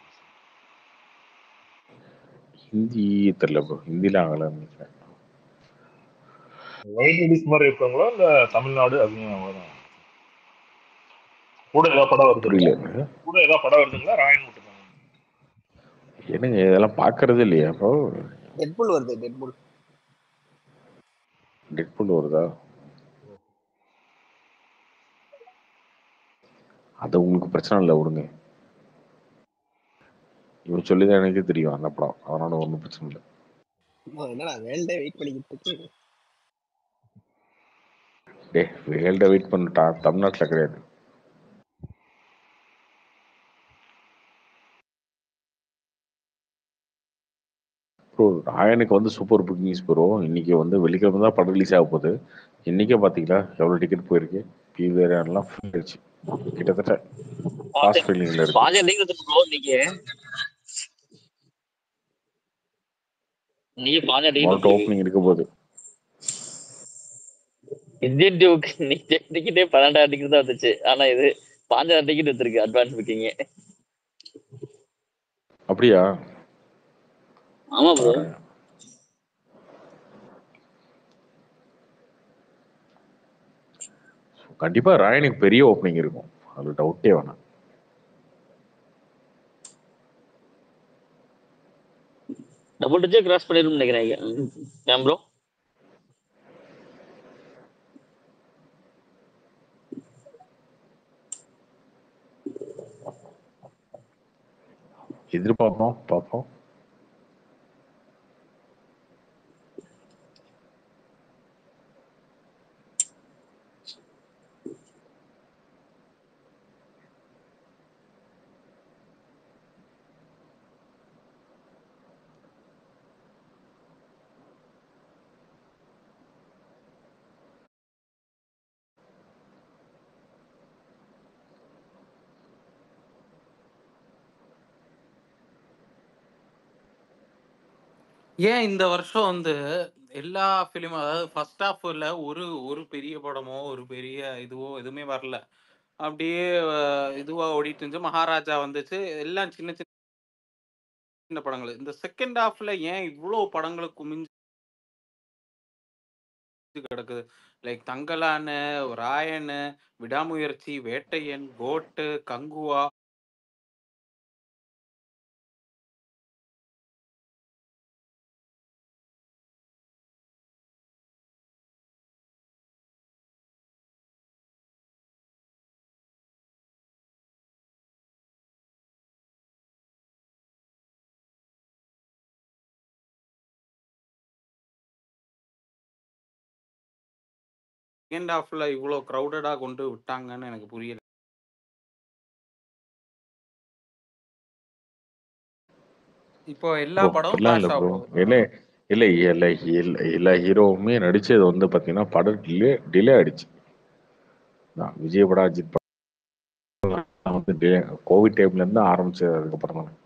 ஹிந்தி தெரியல ப்ரோ ஹிந்தில ஆகல நினைக்கிறேன் வைட் ரிலீஸ் மாதிரி இருக்காங்களா இல்ல தமிழ்நாடு அதுவும் அவ்வளவுதான் கூட ஏதாவது படம் வருதுங்களா புரியல எனக்கு. கூட ஏதாவது படம் வருதுங்களா ராயன் மட்டும் என்னங்க இதெல்லாம் பாக்குறதே இல்லையா ப்ரோ டெட்புல் வருது டெட்புல் டெட்புல் வருதா அது உங்களுக்கு பிரச்சனை இல்லை விடுங்க இவன் சொல்லிதான் எனக்கே தெரியும் அந்த படம் அதனால ஒன்றும் பிரச்சனை இல்லை என்னடா வேல்டே வெயிட் பண்ணிக்கிட்டு இருக்கு டே வேல்ட வெயிட் பண்ணிட்டா தமிழ்நாட்டில் கிடையாது ப்ரோ ராயனுக்கு வந்து சூப்பர் புக்கிங்ஸ் ப்ரோ இன்னைக்கு வந்து வெள்ளிக்கிழமை தான் படம் ரிலீஸ் ஆக போகுது இன்னைக்கே பார்த்தீங்களா எவ்வளோ டிக்கெட் போயிருக்கு பி வேறெல்லாம் ஃபுல் ஆயிடுச்சு கிட்டத்தட்ட ஃபாஸ்ட் ஃபீலிங்கில் இருக்கு பாஜக நீங்க ப்ரோ நீங்க நீங்க பாஜக மொத்த ஓப்பனிங் இருக்க போகுது இந்தியன் டியூக்கு நீங்க டிக்கெட்டே பன்னெண்டாயிரம் டிக்கெட் தான் வந்துச்சு ஆனா இது பாஞ்சாயிரம் டிக்கெட் வச்சிருக்கு அட்வான்ஸ் புக்கிங் அப்படியா ஆமா ப்ரோ கண்டிப்பா ராயனுக்கு பெரிய ஓப்பனிங் இருக்கும் அது டவுட்டே வேணாம் டபுள் டிஜிட் கிராஸ் பண்ணிரும் நினைக்கிறேன் ஏன் ப்ரோ எதிர்பார்ப்போம் பார்ப்போம் ஏன் இந்த வருஷம் வந்து எல்லா ஃபிலிம் அதாவது ஃபர்ஸ்ட் ஹாஃப்ல ஒரு ஒரு பெரிய படமோ ஒரு பெரிய இதுவோ எதுவுமே வரல அப்படியே அஹ், இதுவா ஓடிட்டு இருந்துச்சு மகாராஜா வந்துச்சு எல்லாம் சின்ன சின்ன சின்ன படங்கள் இந்த செகண்ட் ஹாஃப்ல ஏன் இவ்வளோ படங்கள் குமிஞ்சு கிடக்குது லைக் தங்கலானு ராயனு விடாமுயற்சி வேட்டையன் கோட்டு கங்குவா செகண்ட் ஹாஃப்ல இவ்வளோ க்ரௌடடா கொண்டு விட்டாங்கன்னு எனக்கு புரியல இப்போ எல்லா ப்ரோ படமும் அப்படிலாம் இல்லை கிளாஷ் ஆக ப்ரோ போகுது இல்லை இல்லை எல்லா எல்லா எல்லா ஹீரோவுமே நடிச்சது வந்து பார்த்தீங்கன்னா படம் டிலே டிலே ஆயிடுச்சு நான் விஜய் படம் அஜித் படம் வந்து டிலே கோவிட் டைம்ல இருந்து ஆரம்பிச்சது அதுக்கப்புறம் தானே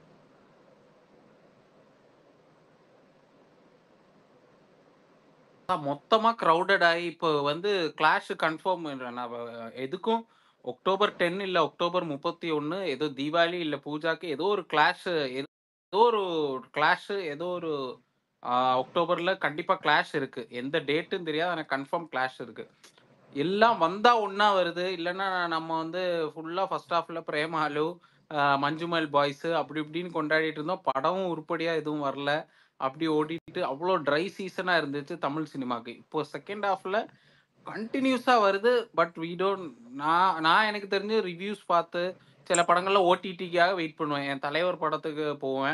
அதான் மொத்தமா crowded ஆகி இப்போ வந்து கிளாஷ் கன்ஃபார்ம் எதுக்கும் அக்டோபர் டென் இல்ல அக்டோபர் முப்பத்தி ஒன்னு ஏதோ தீபாவளி இல்ல பூஜாக்கு ஏதோ ஒரு கிளாஷ் ஏதோ ஒரு கிளாஷ் ஏதோ ஒரு ஆஹ், அக்டோபர்ல கண்டிப்பா கிளாஷ் இருக்கு எந்த டேட்டுன்னு தெரியாது ஆனா கன்ஃபார்ம் கிளாஷ் இருக்கு எல்லாம் வந்தா ஒண்ணா வருது இல்லைன்னா நம்ம வந்து ஃபுல்லா ஃபர்ஸ்ட் ஹாஃப்ல பிரேமாலு ஆஹ், மஞ்சுமல் பாய்ஸ் அப்படி இப்படின்னு கொண்டாடிட்டு இருந்தோம் படமும் உருப்படியா எதுவும் வரல அப்படி ஓடிட்டு அவ்வளோ ட்ரை சீசனா இருந்துச்சு தமிழ் சினிமாக்கு இப்போ செகண்ட் ஹாஃப்ல கண்டினியூஸா வருது பட் வி டோன்ட் நான் நான் எனக்கு தெரிஞ்சு ரிவ்யூஸ் பார்த்து சில படங்கள்ல ஓடிடிக்காக வெயிட் பண்ணுவேன் என் தலைவர் படத்துக்கு போவேன்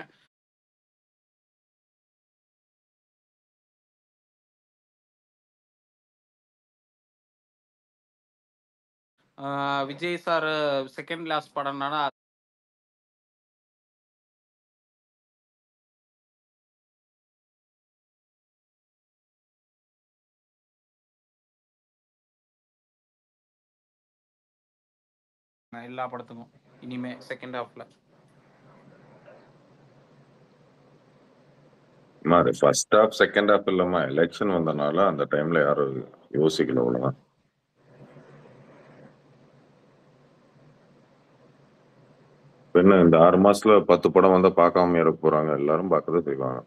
ஆஹ் விஜய் சார் செகண்ட் லாஸ்ட் படம்னால எல்லா படத்துக்கும் இனிமே செகண்ட் ஹாஃப்ல மாதிரி ஃபர்ஸ்ட் ஹாஃப் செகண்ட் ஹாஃப் இல்லாம எலெக்ஷன் வந்தனால அந்த டைம்ல யாரும் யோசிக்கல ஒழுங்கா இப்ப என்ன இந்த ஆறு மாசத்துல பத்து படம் வந்தா பார்க்காம இருக்க போறாங்க எல்லாரும் பார்க்கதான் செய்வாங்க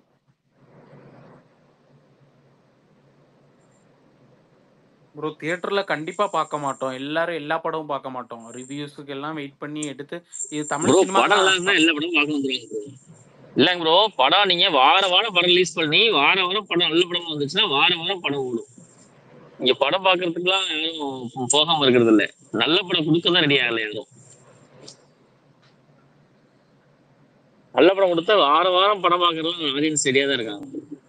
ப்ரோ தியேட்டர்ல கண்டிப்பா பார்க்க மாட்டோம் எல்லாரும் எல்லா படமும் பார்க்க மாட்டோம் ரிவ்யூஸுக்கு எல்லாம் வெயிட் பண்ணி எடுத்து இது தமிழ் ப்ரோ சினிமா படம் நல்லா எல்லா படமும் பார்க்க வந்துருவாங்க ப்ரோ இல்லைங்க ப்ரோ படம் நீங்க வார வாரம் படம் ரிலீஸ் பண்ணி வார வாரம் படம் நல்ல படம் வந்துச்சுன்னா வார வாரம் படம் ஓடும் இங்க படம் பார்க்கறதுக்குலாம் யாரும் போகாம இருக்கிறது இல்ல நல்ல படம் கொடுக்க தான் ரெடி ஆகல யாரும் நல்ல படம் கொடுத்தா வார வாரம் படம் பார்க்கறதுலாம் ஆடியன்ஸ் ரெடியா தான் இருக்காங்க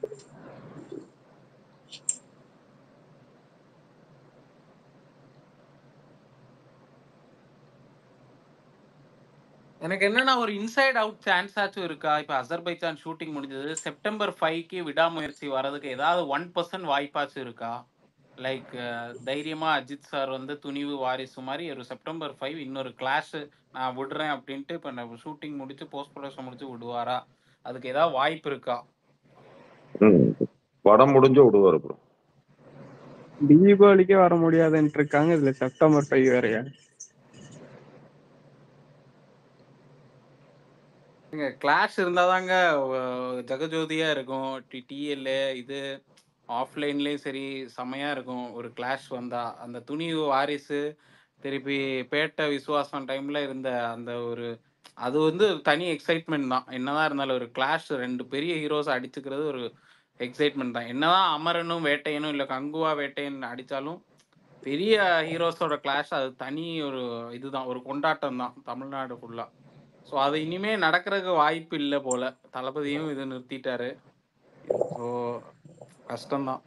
எனக்கு என்னன்னா ஒரு இன்சைட் அவுட் சான்ஸ் ஆச்சும் இருக்கா இப்ப அசர்பைஜான் ஷூட்டிங் முடிஞ்சது செப்டம்பர் ஃபைவ்க்கு விடாமுயற்சி வர்றதுக்கு ஏதாவது ஒன் பர்சன்ட் வாய்ப்பாச்சும் இருக்கா லைக் தைரியமா அஜித் சார் வந்து துணிவு வாரிசு மாதிரி ஒரு செப்டம்பர் ஃபைவ் இன்னொரு கிளாஸ் நான் விடுறேன் அப்படின்ட்டு இப்ப நம்ம ஷூட்டிங் முடிச்சு போஸ்ட் ப்ரொடக்ஷன் முடிச்சு விடுவாரா அதுக்கு ஏதாவது வாய்ப்பு இருக்கா ம். படம் முடிஞ்சு விடுவாரு ப்ரோ தீபாவளிக்கே வர முடியாதுன்ட்டு இருக்காங்க இதுல செப்டம்பர் ஃபைவ் வேறயா இங்க கிளாஸ் இருந்தாதாங்க அஹ், ஜெகஜோதியா இருக்கும் டிஎல் இது ஆஃப்லைன்லயும் சரி செமையா இருக்கும் ஒரு கிளாஷ் வந்தா அந்த துணிவு வாரிசு திருப்பி பேட்ட விசுவாசம் டைம்ல இருந்த அந்த ஒரு அது வந்து தனி எக்ஸைட்மெண்ட் தான் என்னதான் இருந்தாலும் ஒரு கிளாஷ் ரெண்டு பெரிய ஹீரோஸ் அடிச்சுக்கிறது ஒரு எக்ஸைட்மெண்ட் தான் என்னதான் அமரனும் வேட்டையனும் இல்ல கங்குவா வேட்டையன் அடிச்சாலும் பெரிய ஹீரோஸோட கிளாஷ் அது தனி ஒரு இதுதான் ஒரு கொண்டாட்டம் தான் தமிழ்நாடு ஃபுல்லா ஸோ அது இனிமே நடக்கிறதுக்கு வாய்ப்பு இல்லை போல தளபதியும் இது நிறுத்திட்டாரு ஸோ கஷ்டம்தான்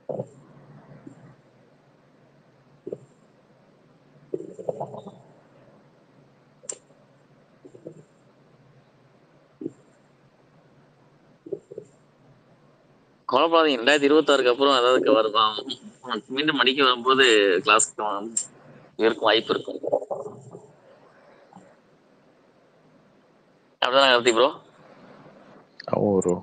கவலைப்படாதீங்க ரெண்டாயிரத்தி இருபத்தாறுக்கு அப்புறம் ஏதாவது வருதான் மீண்டும் மடிக்க வரும்போது கிளாஸ்க்கு இருக்கும் வாய்ப்பு இருக்கும் அப்படிதான் கார்த்தி ப்ரோ அவன் ஒரு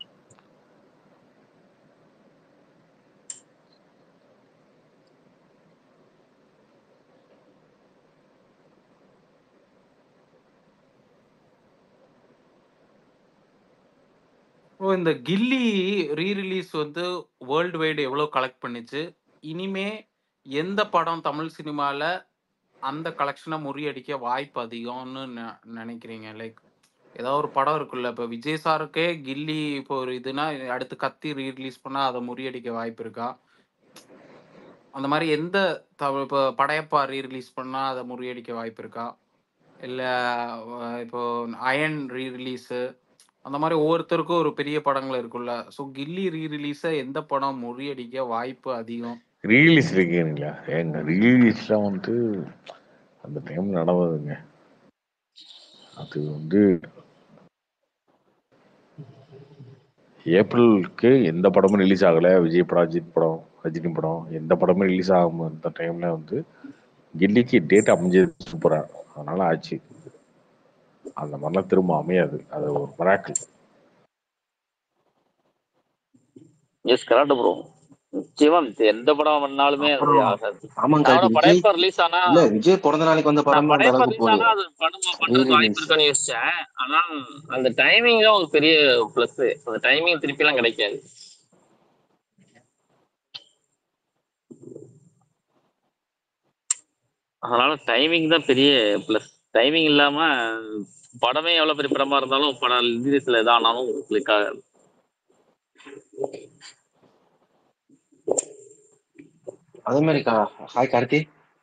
ஓ இந்த கில்லி ரீ ரிலீஸ் வந்து வேர்ல்டு வைடு எவ்வளோ கலெக்ட் பண்ணுச்சு இனிமே எந்த படம் தமிழ் சினிமால அந்த கலெக்ஷனை முறியடிக்க வாய்ப்பு அதிகம்னு நெ- நினைக்கிறீங்க லைக் ஏதாவது ஒரு படம் இருக்குல்ல இப்போ விஜய் சாருக்கே கில்லி இப்போ ஒரு இதுனா அடுத்து கத்தி ரீ ரிலீஸ் பண்ணா அதை முறியடிக்க வாய்ப்பு இருக்கா அந்த மாதிரி எந்த த- இப்போ படையப்பா ரீ ரிலீஸ் பண்ணா அதை முறியடிக்க வாய்ப்பு இருக்கா இல்ல அஹ், இப்போ அயன் ரீ ரிலீஸு அந்த மாதிரி ஒவ்வொருத்தருக்கும் ஒரு பெரிய படங்கள் இருக்குல்ல ஸோ கில்லி ரீ ரிலீஸை எந்த படம் முறியடிக்க வாய்ப்பு அதிகம் ரீலீஸ் இருக்கீங்களா ஏங்க ரீலீஸ்லாம் வந்து அந்த டைம் நடந்ததுங்க அது வந்து ஏப்ரலுக்கு எந்த படமும் ரிலீஸ் ஆகலை விஜய் படம் அஜித் படம் ரஜினி படம் எந்த படமும் ரிலீஸ் ஆகாம இருந்த டைம்ல வந்து கில்லிக்கு டேட் அமைஞ்சது சூப்பரா அதனால ஆச்சு அந்த மாதிரிலாம் திரும்ப அமையாது அது ஒரு மராக்கிள் எஸ் கரெக்ட் ப்ரோ நிச்சயமா எந்த படம் பண்ணாலுமே அது அப்புறம் ஆகாது ஆமாங்க நான் கார்த்தி கூட விஜய் படையப்பா ரிலீஸ் ஆனா இல்ல விஜய் பிறந்த நாளைக்கு வந்த நான் படம் அந்த படையப்பா அளவுக்கு ரிலீஸ் ஆனா போகுது அது படம் ரீ பண்றதுக்கு வாய்ப்பு ரிலீஸ் இருக்கான்னு யோசிச்சேன் ஆனா அந்த டைமிங் தான் ஒரு பெரிய பிளஸ் அந்த டைமிங் திருப்பி எல்லாம் கிடைக்காது அதனால டைமிங் தான் பெரிய பிளஸ் டைமிங் இல்லாம படமே எவ்வளவு பெரிய படமா இருந்தாலும் படம் ரிலீஸ்ல இதானாலும் கிளிக் ஆகாது அதே மாதிரி கா- ஹாய் கார்த்தி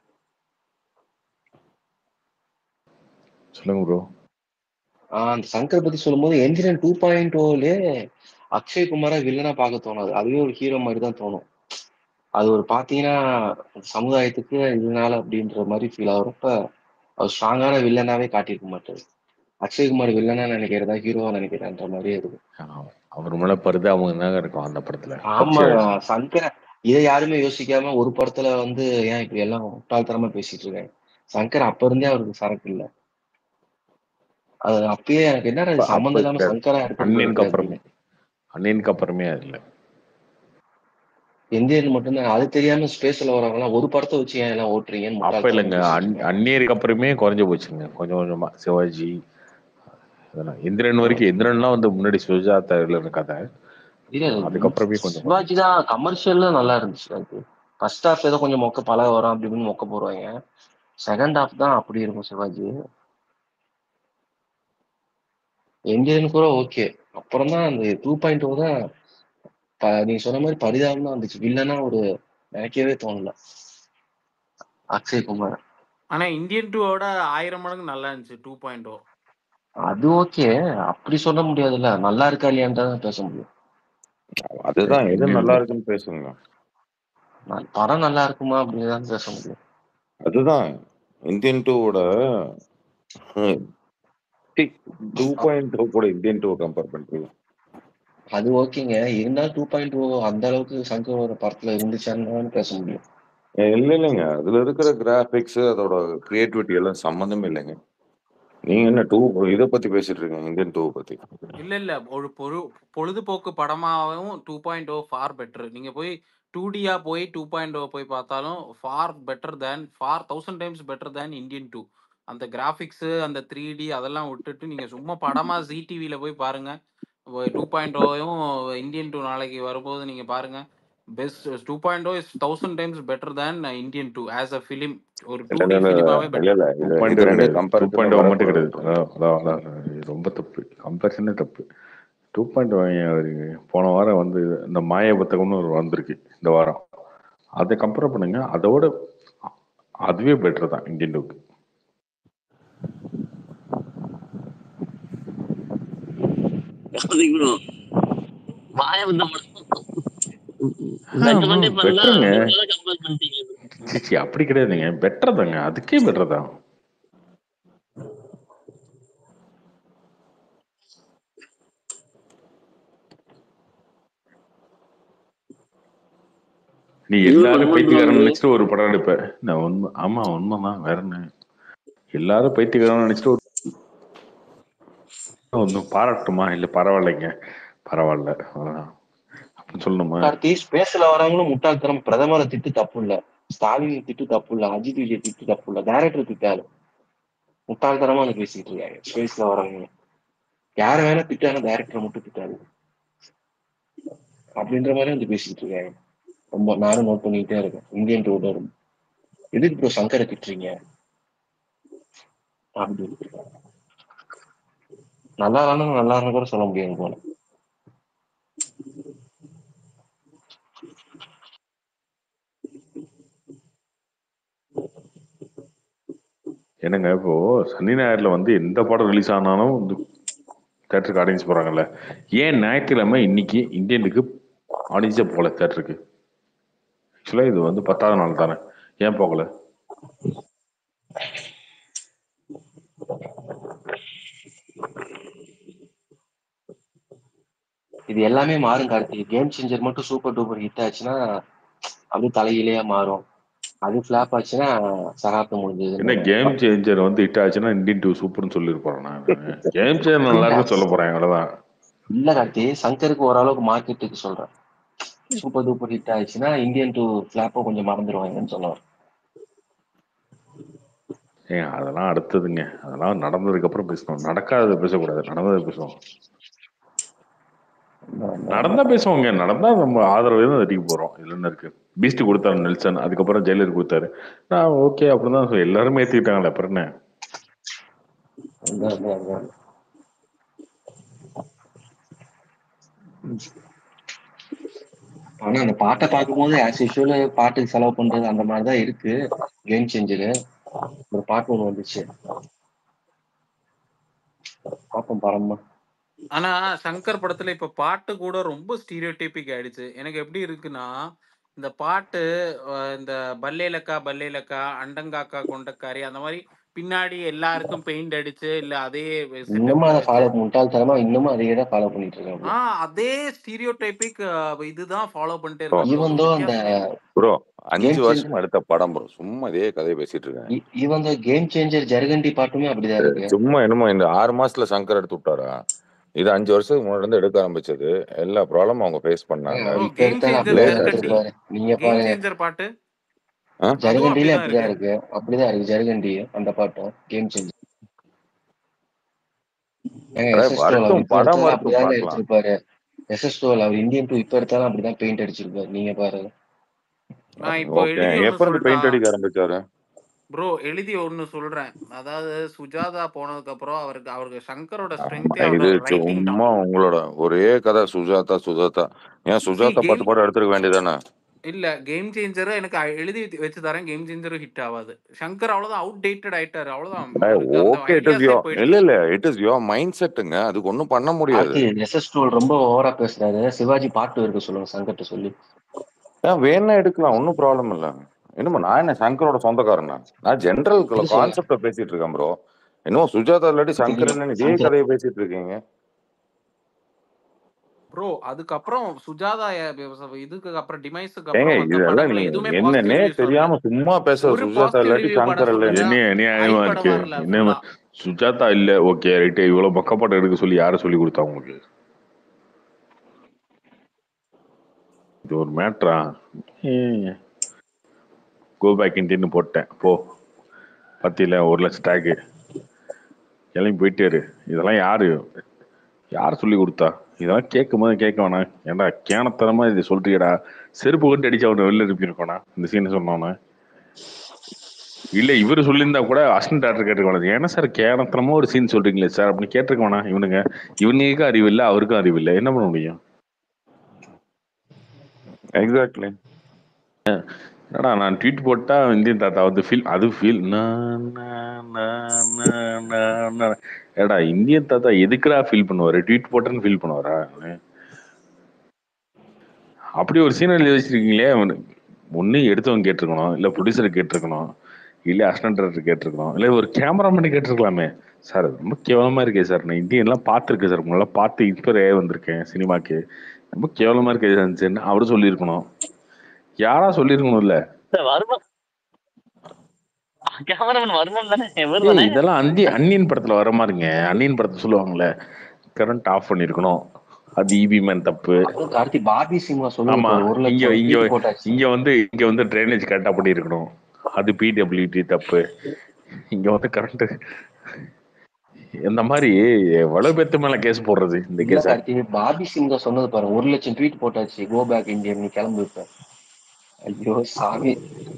சொல்லுங்க ப்ரோ ஆஹ் அந்த சங்கர் பத்தி சொல்லும்போது எந்திரன் டூ பாயிண்ட் ஓலே அக்ஷய் குமாரை வில்லனா பார்க்க தோணாது அதுவே ஒரு ஹீரோ மாதிரி தான் தோணும் அது ஒரு பாத்தீங்கன்னா சமுதாயத்துக்கு இதனால அப்படின்ற மாதிரி ஃபீல் ஆகுறப்ப அவர் ஸ்ட்ராங்கான வில்லனாவே காட்டியிருக்க மாட்டாரு அக்ஷய்குமார் வில்லனா நினைக்கிறதா ஹீரோவா நினைக்கிறேன்ற மாதிரியே இருக்கும் அவர் மேல பருது அவங்க தாங்க இருக்கும் அந்த படத்துல ஆமா அக்ஷய் சங்கர இதை யாருமே யோசிக்காம ஒரு படத்துல வந்து ஏன் இப்படி எல்லாம் முட்டாள்தனமா பேசிட்டு இருக்காங்க சங்கர் அப்ப இருந்தே அவருக்கு சரக்கு இல்ல அது அப்பயே எனக்கு என்னடா இது அப்ப சம்மந்தம் இல்லாம இருக்காது சங்கரா எடுத்துட்டு அன்னியனுக்கு போயிருக்கு அப்புறமே அப்படின்னு அன்னியனுக்கு அப்புறமே அது இல்ல இந்தியன் மட்டும்தான் அது தெரியாம ஸ்பேஸ்ல வரவங்க எல்லாம் ஒரு படத்தை வச்சு ஏன் எல்லாம் ஓட்டுறீங்கன்னு அப்ப முட்டாள்தனமா இல்லைங்க பேசிட்டு அன் இருக்காங்க அந்நியருக்கு அப்புறமே குறைஞ்சு போச்சுங்க கொஞ்சம் கொஞ்சமா சிவாஜி அதெல்லாம் இந்திரன் வரைக்கும் இந்திரன்லாம் வந்து முன்னாடி சுஜாதா இருந்த கதை இல்ல அதுக்கப்புறமே கொஞ்சம் சிவாஜி தான் கமர்ஷியல்ல நல்லா இருந்துச்சு அது ஃபர்ஸ்ட் ஹாஃப் ஏதோ கொஞ்சம் மொக்க பழக வரும் அப்படி இப்படின்னு மொக்க போடுவாங்க செகண்ட் ஹாஃப் தான் அப்படி இருக்கும் சிவாஜி இந்தியன் கூட ஓகே அப்புறம் தான் அந்த டூ பாயிண்ட் ஓ தான் ப- நீங்க சொன்ன மாதிரி பரிதாபம் தான் வந்துச்சு வில்லனா ஒரு நினைக்கவே தோணல அக்ஷய் குமார் ஆனா இந்தியன் டூவோட ஆயிரம் மடங்கு நல்லா இருந்துச்சு டூ பாயிண்ட் ஓ அது ஓகே அப்படி சொல்ல முடியாதுல்ல நல்லா இருக்கா இல்லையான்னு தான் பேச முடியும் அதுதான் எது இந்தியன் நல்லா இருக்குன்னு பேசுங்க நான் படம் நல்லா இருக்குமா அப்படின்னு தான் பேச முடியும் அதுதான் இந்தியன் டூவோட டூ பாயிண்ட் டூ கூட இந்தியன் டூ கம்பேர் பண்றீங்க அது ஓகேங்க இருந்தாலும் டூ பாயிண்ட் ஓ அந்த அளவுக்கு சங்கரோட படத்துல இருந்துச்சான்னு பேச முடியும் ஏ, இல்ல இல்லைங்க அதுல இருக்கிற கிராபிக்ஸ் அதோட கிரியேட்டிவிட்டி எல்லாம் சம்மந்தமே இல்லைங்க நீங்க என்ன டூ இதை பத்தி பேசிட்டு இருக்கீங்க இந்தியன் டூ பத்தி இல்ல இல்ல ஒரு பொரு பொழுதுபோக்கு படமாகவும் two point O far better நீங்க போய் டூ டியா போய் டூ பாயிண்ட் ஓ போய் பார்த்தாலும் far better than far thousand times better than Indian two அந்த கிராஃபிக்ஸ் அந்த த்ரீ டி அதெல்லாம் விட்டுட்டு நீங்க சும்மா படமா ஜி டிவியில போய் பாருங்க டூ பாயிண்ட் ஓயும் இந்தியன் டூ நாளைக்கு வரும்போது நீங்க பாருங்க best two point O is thousand times better than Indian two as a film ஒரு டூ இல்ல டி இல்ல இல்ல ஃபிலிமாவே இல்ல பெட்டர் இல்ல டூ இது பாயிண்ட் இது ரெண்டு கிடையாது டூ கம்பேரிசன் பாயிண்ட் மட்டும் கிடையாது வரக்கூடாது அதான் அதான் அதான் இது ரொம்ப தப்பு கம்பேரிசனே தப்பு டூ பாயிண்ட் போன வாரம் வந்து இந்த மாய புத்தகம்னு ஒரு வந்திருக்கு இந்த வாரம் அதை கம்பேர் பண்ணுங்க அதோட அதுவே பெட்டர் தான் இந்தியன் டூக்கு அதுக்கு வாய வந்த ரெக்கமெண்டே பண்ணல பெட்டருங்க அதுக்குள்ள கம்பேர் பண்ணிட்டீங்க சிச்சி அப்படி கிடையாதுங்க பெட்டர் தாங்க அதுக்கே பெட்டர் தான் நீ இவரு எல்லாரும் மன்மோகன் பைத்தியக்காரன் வந்து நினைச்சிட்டு ஒரு படம் எடுப்ப நான் உண்மை ஆமா உண்மைதான் வேற என்ன எல்லாரும் பைத்தியக்காரன் நினைச்சிட்டு ஒரு ஒன்றும் பாராட்டுமா இல்ல பரவாயில்லைங்க பரவாயில்ல அவ்வளவுதான். அப்படின்னு சொல்லணுமா கார்த்தி ஸ்பேஸ்ல வரவங்களும் முட்டாள்தனம் பிரதமரை திட்டு தப்பு இல்ல ஸ்டாலின் திட்டு தப்பு இல்ல அஜித் விஜய் திட்டு தப்பு இல்ல டேரக்டர் திட்டாரு முட்டாள்தனமா வந்து பேசிக்கிட்டு இருக்காங்க ஸ்பேஸ்ல வரவங்க யார வேணா திட்டாங்க டேரக்டர் மட்டும் திட்டாரு அப்படின்ற மாதிரி வந்து பேசிக்கிட்டு இருக்காங்க ரொம்ப நானும் நோட் பண்ணிக்கிட்டே இருக்கேன் இந்தியன் டூ எதுக்கு ப்ரோ சங்கரை திட்டுறீங்க அப்படின்னு நல்லா இல்லைன்னு நல்லா இல்லைன்னு கூட சொல்ல முடியாது போல என்னங்க இப்போ சனி ஞாயிறுல வந்து எந்த படம் ரிலீஸ் ஆனாலும் வந்து தேட்டருக்கு ஆடியன்ஸ் போறாங்கல்ல ஏன் ஞாயிற்றுக்கிழமை இன்னைக்கு இந்தியனுக்கு ஆடியன்ஸே போகல தேட்டருக்கு ஆக்சுவலா இது வந்து பத்தாவது நாள் தானே ஏன் போகல இது எல்லாமே மாறும் கார்த்தி கேம் சேஞ்சர் மட்டும் சூப்பர் டூப்பர் ஹிட் ஆச்சுன்னா அப்படியே தலையிலேயே மாறும் அது ஃபிளாப் ஆச்சுன்னா சகாப்தம் என்ன முடிஞ்சதுன்னு கேம் சேஞ்சர் வந்து ஹிட் ஆச்சுன்னா இந்தியன் டூ சூப்பர்னு சொல்லியிருப்பேன் நான் கேம் சேஞ்சர் நல்லா இல்ல இருக்குன்னு சொல்ல போறேன் அவ்வளவுதான் இல்ல கார்த்தி சங்கருக்கு ஓரளவுக்கு மார்க்கெட்டுக்கு சொல்றேன் சூப்பர் டூப்பர் ஹிட் ஆயிடுச்சுன்னா இந்தியன் டூ ஃபிளாப்பை கொஞ்சம் மறந்துடுவாங்கன்னு சொல்ல வரேன் ஏன் அதெல்லாம் அடுத்ததுங்க அதெல்லாம் நடந்ததுக்கு அப்புறம் பேசணும் நடக்காததை பேசக்கூடாது நடந்ததை பேசுவோம் நடந்தா பேசுவோங்க நடந்தா நம்ம ஆதரவு தான் தட்டிக்கு போறோம் இதுல என்ன இருக்கு பீஸ்ட் கொடுத்தாரு நெல்சன் அதுக்கப்புறம் ஜெயிலர் கொடுத்தாரு நான் ஓகே அப்படிதான் சொல்லி எல்லாருமே ஏத்துக்கிட்டாங்களே அப்புறம் என்ன அதான், அதான், அதான். ஆனா அந்த பாட்டை பார்க்கும்போது ஆஸ் யூஷுவல் பாட்டுக்கு செலவு பண்றது அந்த மாதிரிதான் இருக்கு கேம் சேஞ்சரு ஒரு பாட்டு ஒண்ணு வந்துச்சு பாப்போம் படமா ஆனா சங்கர் படத்துல இப்ப பாட்டு கூட ரொம்ப ஸ்டீரியோடைபிக் ஆயிடுச்சு எனக்கு எப்படி இருக்குன்னா இந்த பாட்டு அஹ், இந்த பல்லேலக்கா பல்லேலக்கா அண்டங்காக்கா கொண்டக்காரி அந்த மாதிரி பின்னாடி எல்லாருக்கும் பெயிண்ட் அடிச்சு இல்ல அதே இன்னமும் செட்டப்ல அதை வச்சு ஃபாலோ முட்டாள்தனமா இன்னமும் அதையே தான் ஃபாலோ பண்ணிட்டு இருக்காங்க ஆ அதே ஸ்டீரியோடைபிக் இதுதான் ஃபாலோ பண்ணிட்டே ப்ரோ இருக்காங்க ப்ரோ ஈவன் தோ அந்த வித்தியாசமே இல்லை ப்ரோ அஞ்சு கேம் சேஞ்சர் வருஷம் எடுத்த படம் ப்ரோ சும்மா இதே கதையை பேசிட்டு இருக்காங்க ஈவன் தோ கேம் சேஞ்சர் ஜெர்கண்டி பாட்டுமே அப்படிதான் இருக்கு சும்மா என்னமோ இந்த ஆறு மாசத்துல சங்கர் எடுத்து விட்டாரா இது அஞ்சு வருஷத்துக்கு முன்னாடி இருந்து எடுக்க ஆரம்பிச்சது எல்லா ப்ராப்ளமும் அவங்க ஃபேஸ் பண்ணாங்க ப்ரோ இப்ப கேம் எடுத்தாலும் சேஞ்சர் அப்படிதான் லேட் ஆச்சு ஜெர்கண்டி எடுத்திருப்பாரு நீங்க கேம் பாருங்க சேஞ்சர் பாட்டு ஆ? அதுவும் ஜெர்கண்டிலே அப்படிதான் அப்படிதான் இருக்கு இருக்கு அப்படிதான் இருக்கு ஜெர்கண்டி அந்த பாட்டும் கேம் சேஞ்சர் ஏங்க அதாவது எஸ்எஸ் டோல் அவர் வரட்டும் இப்ப படம் எடுத்தாலும் வரட்டும் அப்படிதாங்க பார்க்கலாம் எடுத்திருப்பாரு எஸ்எஸ் டோல் அவர் இந்தியன் டூ இப்ப எடுத்தாலும் அப்படிதான் பெயிண்ட் அடிச்சிருப்பாரு நீங்க பாருங்க நான் இப்போ ஓகே எழுதி ஒன்னு எப்ப இருந்து சொல்லட்டா பெயிண்ட் அடிக்க ஆரம்பிச்சாரு ப்ரோ எழுதி ஒன்னு சொல்றேன் அதாவது சுஜாதா போனதுக்கு அப்புறம் அவருக்கு அவருக்கு சங்கரோட ஆமா, ஸ்ட்ரென்த்தே இது அவரோட ரைட்டிங் தான் சும்மா உங்களோட ஒரே கதை சுஜாதா சுஜாதா ஏன் சி சுஜாதா கேம் பத்து படம் எடுத்துருக்க வேண்டியதானே இல்ல கேம் சேஞ்சரும் எனக்கு அ- எழுதி வச்சு தரேன் கேம் சேஞ்சரும் ஹிட் ஆகாது சங்கர் அவ்வளவுதான் அவுட் டேட்டட் ஆயிட்டாரு அவ்வளவுதான் அவருக்கு அந்த ஓகே இட் இஸ் ஐடியாஸே யோ இல்ல போயிடுச்சு இல்ல இட் இஸ் யோ மைண்ட் செட்டுங்க அதுக்கு ஒண்ணும் பண்ண முடியாது கார்த்தி எஸ்எஸ் டோல் ரொம்ப ஓவரா பேசுறாரு சிவாஜி பாட்டு இருக்க சொல்லுங்க சங்கர்ட்ட சொல்லி ஏன் வேணா எடுக்கலாம் ஒன்றும் ப்ராப்ளம் இல்ல என்னமோ நான் என்ன சங்கரோட சொந்தக்காரனா நான் ஜென்ரல் இது சொல்ல கான்செப்ட பேசிட்டு இருக்கேன் ப்ரோ இன்னும் சுஜாதா இல்லாட்டி சங்கர் தெரியும் என்னன்னு இதே சங்கர் கதையை பேசிட்டு இருக்கீங்க ப்ரோ அதுக்கப்புறம் சுஜாதா எ- இதுக்கு அப்புறம் டிமைஸுக்கு ஏங்க அப்புறம் வந்த இதெல்லாம் படங்கள்ல நீங்க எதுவுமே பாசிட்டிவ் என்னன்னே ரிவ்யூஸ் வரல தெரியாம சும்மா பேச ஒரு சுஜாதா பாசிட்டிவ் இல்லாட்டி ரிவ்யூ படம் சங்கர் இல்லாட்டி சொல்லுங்க என்ன ஐ நியாயமா படம் இருக்கு வரல என்ன ஃபுல்லா சுஜாதா இல்ல ஓகே ரைட்டு இவ்வளவு பக்கப்படம் எடுக்க சொல்லி யாரை சொல்லி கொடுத்தா உங்களுக்கு இது ஒரு மேட்ரா கோ பேக் இன்டின்னு போட்டேன் போ பத்தியில ஒரு லட்சம் டேக்கு கிளம்பி போயிட்டாரு இதெல்லாம் யாரு யார் சொல்லி கொடுத்தா இதெல்லாம் கேட்கும் போது கேட்க வேணாம் ஏன்டா கேனத்தனமா இது சொல்றியடா செருப்பு கொண்டு அடிச்சு அவனை வெளில இருப்பிருப்பானா இந்த சீன் சொன்னவன இல்ல இவரு சொல்லியிருந்தா கூட அசிஸ்டன்ட் டேரக்டர் கேட்டுக்க வேணாம் ஏன்னா சார் கேனத்தனமா ஒரு சீன் சொல்றீங்களே சார் அப்படின்னு கேட்டிருக்க வேணாம் இவனுங்க இவனுக்கும் அறிவு இல்லை அவருக்கும் அறிவு இல்லை என்ன பண்ண முடியும் எக்ஸாக்ட்லி என்னடா நான் ட்வீட் போட்டா இந்தியன் தாத்தா வந்து ஃபீல் அது ஃபீல் ஏடா இந்தியன் தாத்தா எதுக்குடா ஃபீல் பண்ணுவாரு ட்வீட் போட்டேன்னு ஃபீல் பண்ணுவாரா அப்படி ஒரு சீன் எழுதி வச்சிருக்கீங்களே ஒன்று எடுத்தவங்க கேட்டிருக்கணும் இல்லை ப்ரொடியூசர் கேட்டிருக்கணும் இல்லை அசிஸ்டன்ட் டேரக்டர் கேட்டிருக்கணும் இல்லை ஒரு கேமராமேன் கேட்டிருக்கலாமே சார் அது ரொம்ப கேவலமா இருக்கே சார் நான் இந்தியன்லாம் பார்த்துருக்கேன் சார் உங்களெல்லாம் பார்த்து இன்ஸ்பயர் ஆகி வந்திருக்கேன் சினிமாக்கு ரொம்ப கேவலமா இருக்கே சார் அவரு சொல்லியிருக்கணும் யாரா சொல்லியிருக்கணும்ல சார் வருமன் கேமராமேன் வருமன் தானே இவர் ஏய் தானே இதெல்லாம் அந்தி அன்னியன் படத்துல வர மாதிரிங்க அன்னியன் படத்துல சொல்லுவாங்கல்ல கரண்ட் ஆஃப் பண்ணிருக்கணும் அது இபி மேன் தப்பு அதுவும் கார்த்தி பாபி சிம்மா சொல்லுங்க ஆமா பாரு, ஒரு இங்க லட்சம் இங்க ட்வீட் போட்டாச்சு இங்க வந்து இங்க வந்து ட்ரைனேஜ் கரெக்டா பண்ணிருக்கணும் அது பிடபிள்யூடி தப்பு இங்க வந்து கரண்ட் இந்த மாதிரி எவ்வளவு பேத்து மேல கேஸ் போடுறது இந்த இல்ல கேஸ கார்த்தி பாபி சிம்மா சொன்னது பாரு ஒரு லட்சம் ட்வீட் போட்டாச்சு கோ பேக் இந்தியா நீ கிளம்பு இப்ப ஐயோ சாமி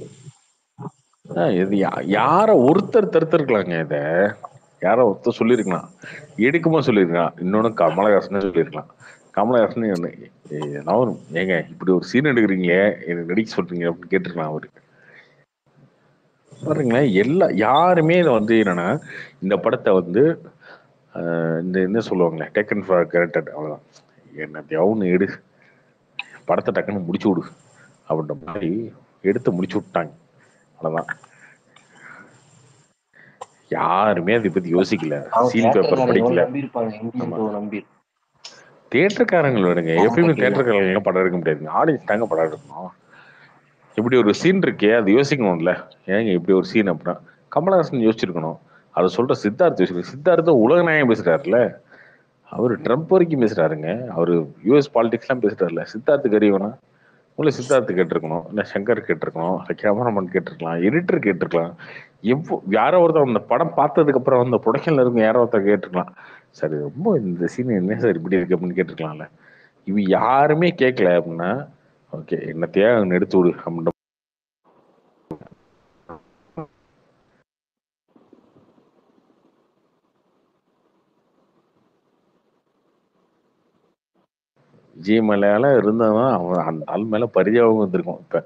இது யா- யார ஒருத்தர் தடுத்திருக்கலாங்க இத யாரோ ஒருத்தர் சொல்லியிருக்கலாம் எடுக்குமா சொல்லியிருக்கலாம் இன்னொன்னு கமலஹாசனே சொல்லியிருக்கலாம் கமலஹாசன் என்ன ஏய், நான் ஒரு- ஏங்க இப்படி ஒரு சீன் எடுக்கிறீங்களே எனக்கு நடிக்க சொல்றீங்க அப்படின்னு கேட்டிருக்கலாம் அவரு பாருங்களேன் எல்லா யாருமே இதை வந்து என்னன்னா இந்த படத்தை வந்து ஆஹ், இந்த என்ன சொல்லுவாங்களே டேக்கன் ஃபார் கிரேட்டட் அவ்வளோதான் என்னத்தையாவது எடு படத்தை டக்குன்னு முடிச்சு விடு அப்படின்ற மாதிரி எடுத்து முடிச்சு விட்டாங்க அவ்வளோதான் யாருமே அதை பத்தி யோசிக்கல அவன் சீன் பேப்பர் தியேட்டர்காரங்க படிக்கல எவ்வளவு நம்பி இருப்பாங்க இந்தியன் ஆமா டூ நம்பி தேட்டருக்காரங்க வேணுங்க பணம் எப்பயுமே கட்டிடலாம் தேட்டருக்காரங்க படம் எடுக்க முடியாதுங்க ஆடியன்ஸ் தாங்க படம் எடுக்கணும் இப்படி ஒரு சீன் இருக்கே அது யோசிக்கணும்ல ஏங்க இப்படி ஒரு சீன் அப்படின்னா கமலஹாசன் யோசிச்சிருக்கணும் அதை சொல்ற சித்தார்த் யோசிக்கணும் சித்தார்த்த உலக நாயகம் பேசுறாருல அவர் ட்ரம்ப் வரைக்கும் பேசுறாருங்க அவர் யூஎஸ் பாலிடிக்ஸ்லாம் பேசுறாருல சித்தார்த்து கரியவனா உங்களை சித்தார்த்து கேட்டிருக்கணும் இல்லை சங்கர் கேட்டிருக்கணும் இல்லை கேமராமேன் கேட்டிருக்கலாம் எடிட்டர் கேட்டிருக்கலாம் எவ்வளோ யாரோ ஒருத்தர் அந்த படம் பார்த்ததுக்கு அப்புறம் அந்த ப்ரொடக்ஷன்ல இருக்கும் யாரோ ஒருத்தர் கேட்டிருக்கலாம் சார் இது ரொம்ப இந்த சீன் என்ன சார் இப்படி இருக்கு அப்படின்னு கேட்டிருக்கலாம்ல இவ யாருமே கேட்கல அப்படின்னா ஓகே என்ன தேவை எடுத்து விடு அப்படின்ற விஜய் மேலால இருந்தவன் அவன் அந்த ஆள் மேல பரிதாபம் வந்திருக்கும் இப்ப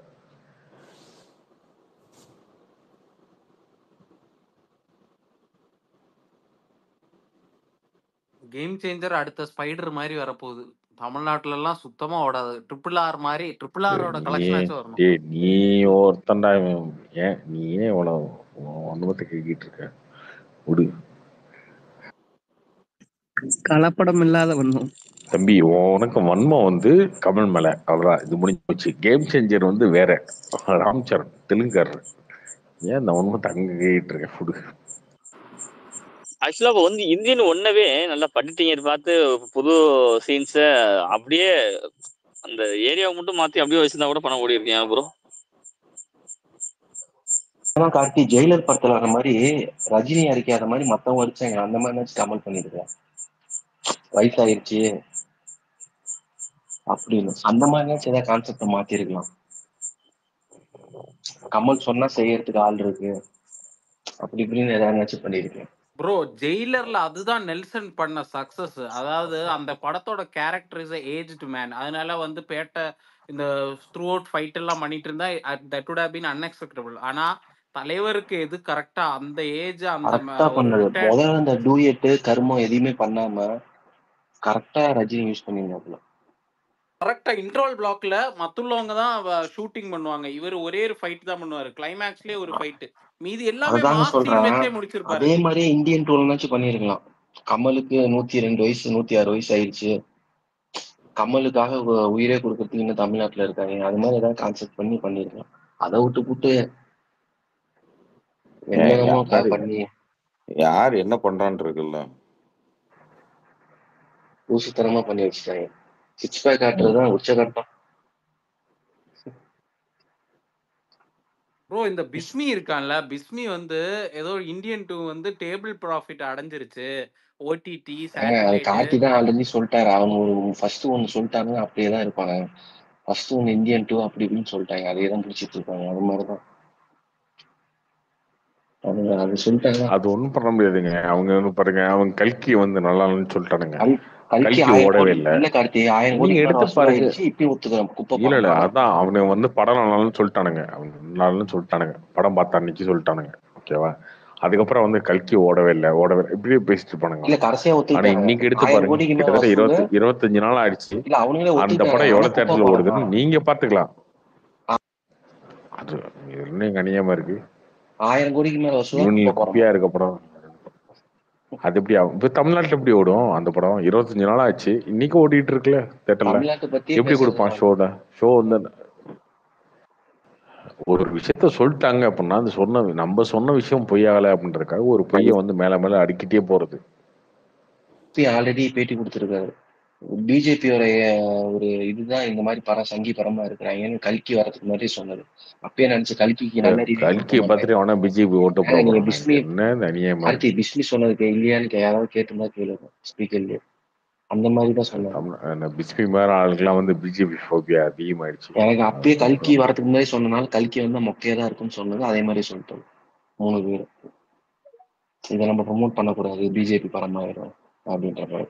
கேம் சேஞ்சர் அடுத்த ஸ்பைடர் மாதிரி வரப்போகுது தமிழ்நாட்டுல எல்லாம் சுத்தமா ஓடாது ட்ரிபிள் ஆர் மாதிரி ட்ரிபிள் ஆரோட நீ கலெக்ஷனாச்சும் வரணும் டேய் நீ ஒருத்தன்டா இவன். ஏன் நீ ஏன் இவ்வளவு உன் அனுபவத்தை கேக்கிட்டு இருக்க விடு கலப்படம் இல்லாத வண்ணம் தம்பி உனக்கு வன்மம் வந்து கமல் மேல அவ்வளவுதான் இது முடிஞ்சு போச்சு கேம் சேஞ்சர் வந்து வேற ராம் சரண் தெலுங்கர் ஏன் இந்த வன்மத்தை அங்க கேட்டு இருக்க விடு ஆக்சுவலா இப்போ வந்து இந்தியன் ஒன்னவே நல்லா பண்ணிட்டீங்க பார்த்து புது சீன்ஸ அப்படியே அந்த ஏரியாவை மட்டும் மாத்தி அப்படியே வச்சிருந்தா கூட பணம் ஓடி இருக்கீங்க ப்ரோ ஆனா கார்த்தி ஜெயிலர் படத்துல வர மாதிரி ரஜினி அடிக்காத மாதிரி மத்தவங்க அடிச்சாங்க அந்த மாதிரி கமல் பண்ணிருக்கேன் வயசாயிருச்சு அப்படின்னு அந்த மாதிரியாச்சும் ஏதாவது கான்செப்ட மாத்திருக்கலாம் கமல் சொன்னா செய்யறதுக்கு ஆள் இருக்கு அப்படி இப்படின்னு ஏதாவது பண்ணிருக்கேன் ப்ரோ ஜெயிலர்ல அதுதான் நெல்சன் பண்ண சக்சஸ் அதாவது அந்த படத்தோட கேரக்டர் இஸ் ஏஜ்டு மேன் அதனால வந்து பேட்டை இந்த த்ரூ அவுட் ஃபைட் எல்லாம் பண்ணிட்டு இருந்தா that would have been unexpectable ஆனா தலைவருக்கு எது கரெக்டா அந்த ஏஜ் அந்த ம- கரெக்டா ஒரு பண்ணது ரிட்டையர்ட் முதல்ல அந்த டூயட்டு கர்மம் எதையுமே பண்ணாம கரெக்டா ரஜினி யூஸ் பண்ணிருந்தாப்புல கரெக்டா இன்ட்ரோல் பிளாக்ல மத்துள்ளவங்க தான் ஷூட்டிங் பண்ணுவாங்க இவர் ஒரே ஒரு ஃபைட் தான் பண்ணுவாரு கிளைமேக்ஸ்லயே ஒரு ஃபைட் மீதி எல்லாமே அதுதாங்க மாஸ் சீன் சொல்றேன் வச்சே முடிச்சிருப்பாரு அதே மாதிரி இந்தியன் டூல்னாச்சும் பண்ணிருக்கலாம் கமலுக்கு நூத்தி ரெண்டு வயசு நூத்தி ஆறு வயசு ஆயிடுச்சு கமலுக்காக உ- உயிரே கொடுக்கறதுக்கு இன்னும் தமிழ்நாட்டுல இருக்காங்க அது மாதிரி ஏதாவது கான்செப்ட் பண்ணி பண்ணிருக்கலாம் அதை விட்டு புட்டு ஏன் என்னென்னமோ க- யாரு பண்ணி யார் என்ன பண்றான்னு இருக்குல்ல ஊசுத்தனமா பண்ணி வச்சுட்டாங்க சிக்ஸ் பேக் ஆட்டுறதுதான் உச்சகட்டம் ப்ரோ இந்த பிஸ்மி இருக்கான்ல பிஸ்மி வந்து ஏதோ இந்தியன் டூ வந்து டேபிள் ப்ராஃபிட் அடைஞ்சிருச்சு ஓடிடி ஏங்க அது சேட்டலைட்டு கார்த்தி தான் ஆல்ரெடி சொல்லிட்டாரு அவன் ஒரு ஃபர்ஸ்ட் ஒன்னு சொல்லிட்டாருன்னா அப்படியே தான் இருப்பாங்க ஃபர்ஸ்ட் ஒன்னு இந்தியன் டூ அப்படி இப்படின்னு சொல்லிட்டாங்க அதே தான் பிடிச்சிட்டு இருப்பாங்க அது மாதிரிதான் அவங்க அது சொல்லிட்டாங்க அது ஒண்ணும் பண்ண முடியாதுங்க அவங்க வந்து பாருங்க அவங்க கல்கி வந்து நல்லா இல்லைன்னு சொல்லிட்டானுங்க கல் கல்கி கல்கி ஆயிரம் ஓடவே கோடி இல்லை இல்ல கார்த்தி ஆயிரம் நீங்க கோடிக்கு மேல எடுத்து வசூல் பாருங்க ஆயிடுச்சு இப்பயும் ஒத்துக்கிறேன் குப்பை இல்ல படம் இல்ல படம் அதான் அவனுங்க வந்து படம் நல்லான்னு சொல்லிட்டானுங்க அவங்க நல்லான்னு சொல்லிட்டானுங்க படம் பார்த்த அன்னைக்கு சொல்லிட்டானுங்க ஓகேவா அதுக்கப்புறம் வந்து கல்கி ஓடவே இல்லை ஓடவே இல்லை. இப்படியே பேசிட்டு இருப்பானுங்க இல்ல கடைசியா ஆனா ஒத்துக்கிட்டாங்க இன்னைக்கு எடுத்து ஆயிரம் பாருங்க கோடிக்கு மேல கிட்டத்தட்ட வசூல் இருபத்தி இருபத்தஞ்சு நாள் ஆயிடுச்சு இல்ல அவனுங்களே அந்த ஒத்துக்கிட்டாங்க படம் ஆனா எவ்வளவு குப்பை தேட்டர்ல படம் ஓடுதுன்னு தான் நீங்க பாத்துக்கலாம் அது என்ன கணியமா இருக்கு ஆயிரம் கோடிக்கு மேல வசூலா இவனுங்க குப்பை படமா குப்பியா இருக்க படம் அது எப்படி ஆகும் இப்ப தமிழ்நாட்டுல எப்படி ஓடும் அந்த படம் இருபத்தஞ்சு நாள் ஆச்சு இன்னைக்கு ஓடிட்டு இருக்குல்ல தேட்டர்ல தமிழ்நாட்டை பத்தியே எப்படி பேசுறது கொடுப்பான் ஷோட ஷோ வந்து ஒரு விஷயத்த சொல்லிட்டாங்க அப்படின்னா அது சொன்ன நம்ம சொன்ன விஷயம் பொய்யாகல அப்படின்றதுக்காக ஒரு பொய்யை வந்து மேல மேல அடுக்கிட்டே போறது ஆல்ரெடி பேட்டி கொடுத்திருக்காரு பிஜேபியோட ஒரு இதுதான் இந்த மாதிரி படம் சங்கி படமா இருக்கிறாங்கன்னு கல்கி வரதுக்கு முன்னாடி சொன்னது அப்பயே நினைச்சு கல்கிக்கு நல்ல ரிவ்யூ கொடுக்க கல்கியை மாட்டேன் பார்த்துட்டு அவனா பிஜேபி ஓட்டு போட ஏங்க நீங்க போறாங்க பிஸ்மி என்ன இந்த அநியாயமா கார்த்தி இருக்கு பிஸ்மி சொன்னதுக்கு இல்லையான்னு கே- யாராவது கேட்டிருந்தா கேளுங்க ஸ்பீக்கர்லயே அந்த மாதிரி தான் சொன்னாங்க தமிழ் அந்த பிஸ்மி மாதிரி ஆளுக்கெல்லாம் வந்து பிஜேபி ஃபோபியா அதிகமாயிடுச்சு எனக்கு அப்பயே அது கல்கி சொல்றேன் வரதுக்கு முன்னாடி சொன்னனால கல்கி வந்து மொக்கையா தான் இருக்குன்னு சொன்னது அதே மாதிரி சொல்லிட்டோம் மூணு பேர் இதை நம்ம ப்ரொமோட் பண்ணக்கூடாது பிஜேபி படமாயிடும் அப்படின்ற மாதிரி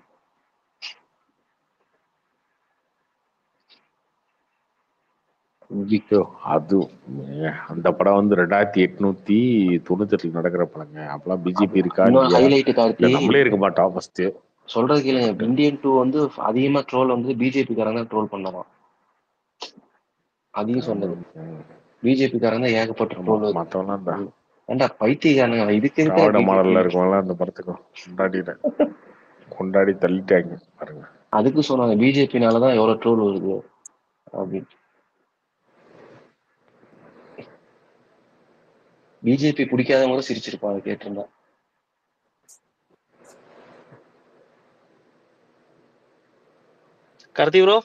விக் ஐயோ, அது ஏ, அந்த படம் வந்து ரெண்டாயிரத்தி எட்நூத்தி தொண்ணூத்தி எட்டுல நடக்கிற படங்க அப்பெல்லாம் பிஜேபி இருக்கா இன்னொரு இல்லையா ஹைலைட் இல்ல கார்த்தி நம்மளே இருக்க மாட்டோம் ஃபர்ஸ்ட் சொல்றது கேளுங்க இந்தியன் டூ வந்து அதிகமா ட்ரோல் வந்து பிஜேபி காரங்க ட்ரோல் பண்ணலாம் அதையும் சொன்னது பிஜேபி காரங்க தான் ஏகப்பட்ட ஆமா ட்ரோல் வருது மத்தவெல்லாம் தான் ஏன்டா பைத்தியக்காரங்க இதுக்கு எதுக்கு திராவிட பிஜேபி மாடல்ல இருக்கவங்கலாம் அந்த படத்துக்கு கொண்டாடிட்டேன் கொண்டாடி தள்ளிட்டாங்க பாருங்க அதுக்கு சொன்னாங்க பிஜேபினாலதான் எவ்வளவு ட்ரோல் வருது அப்படின்னு பிஜேபி பிடிக்காதவங்க கூட சிரிச்சிருப்பாங்க கேட்டிருந்தா கார்த்தி ப்ரோ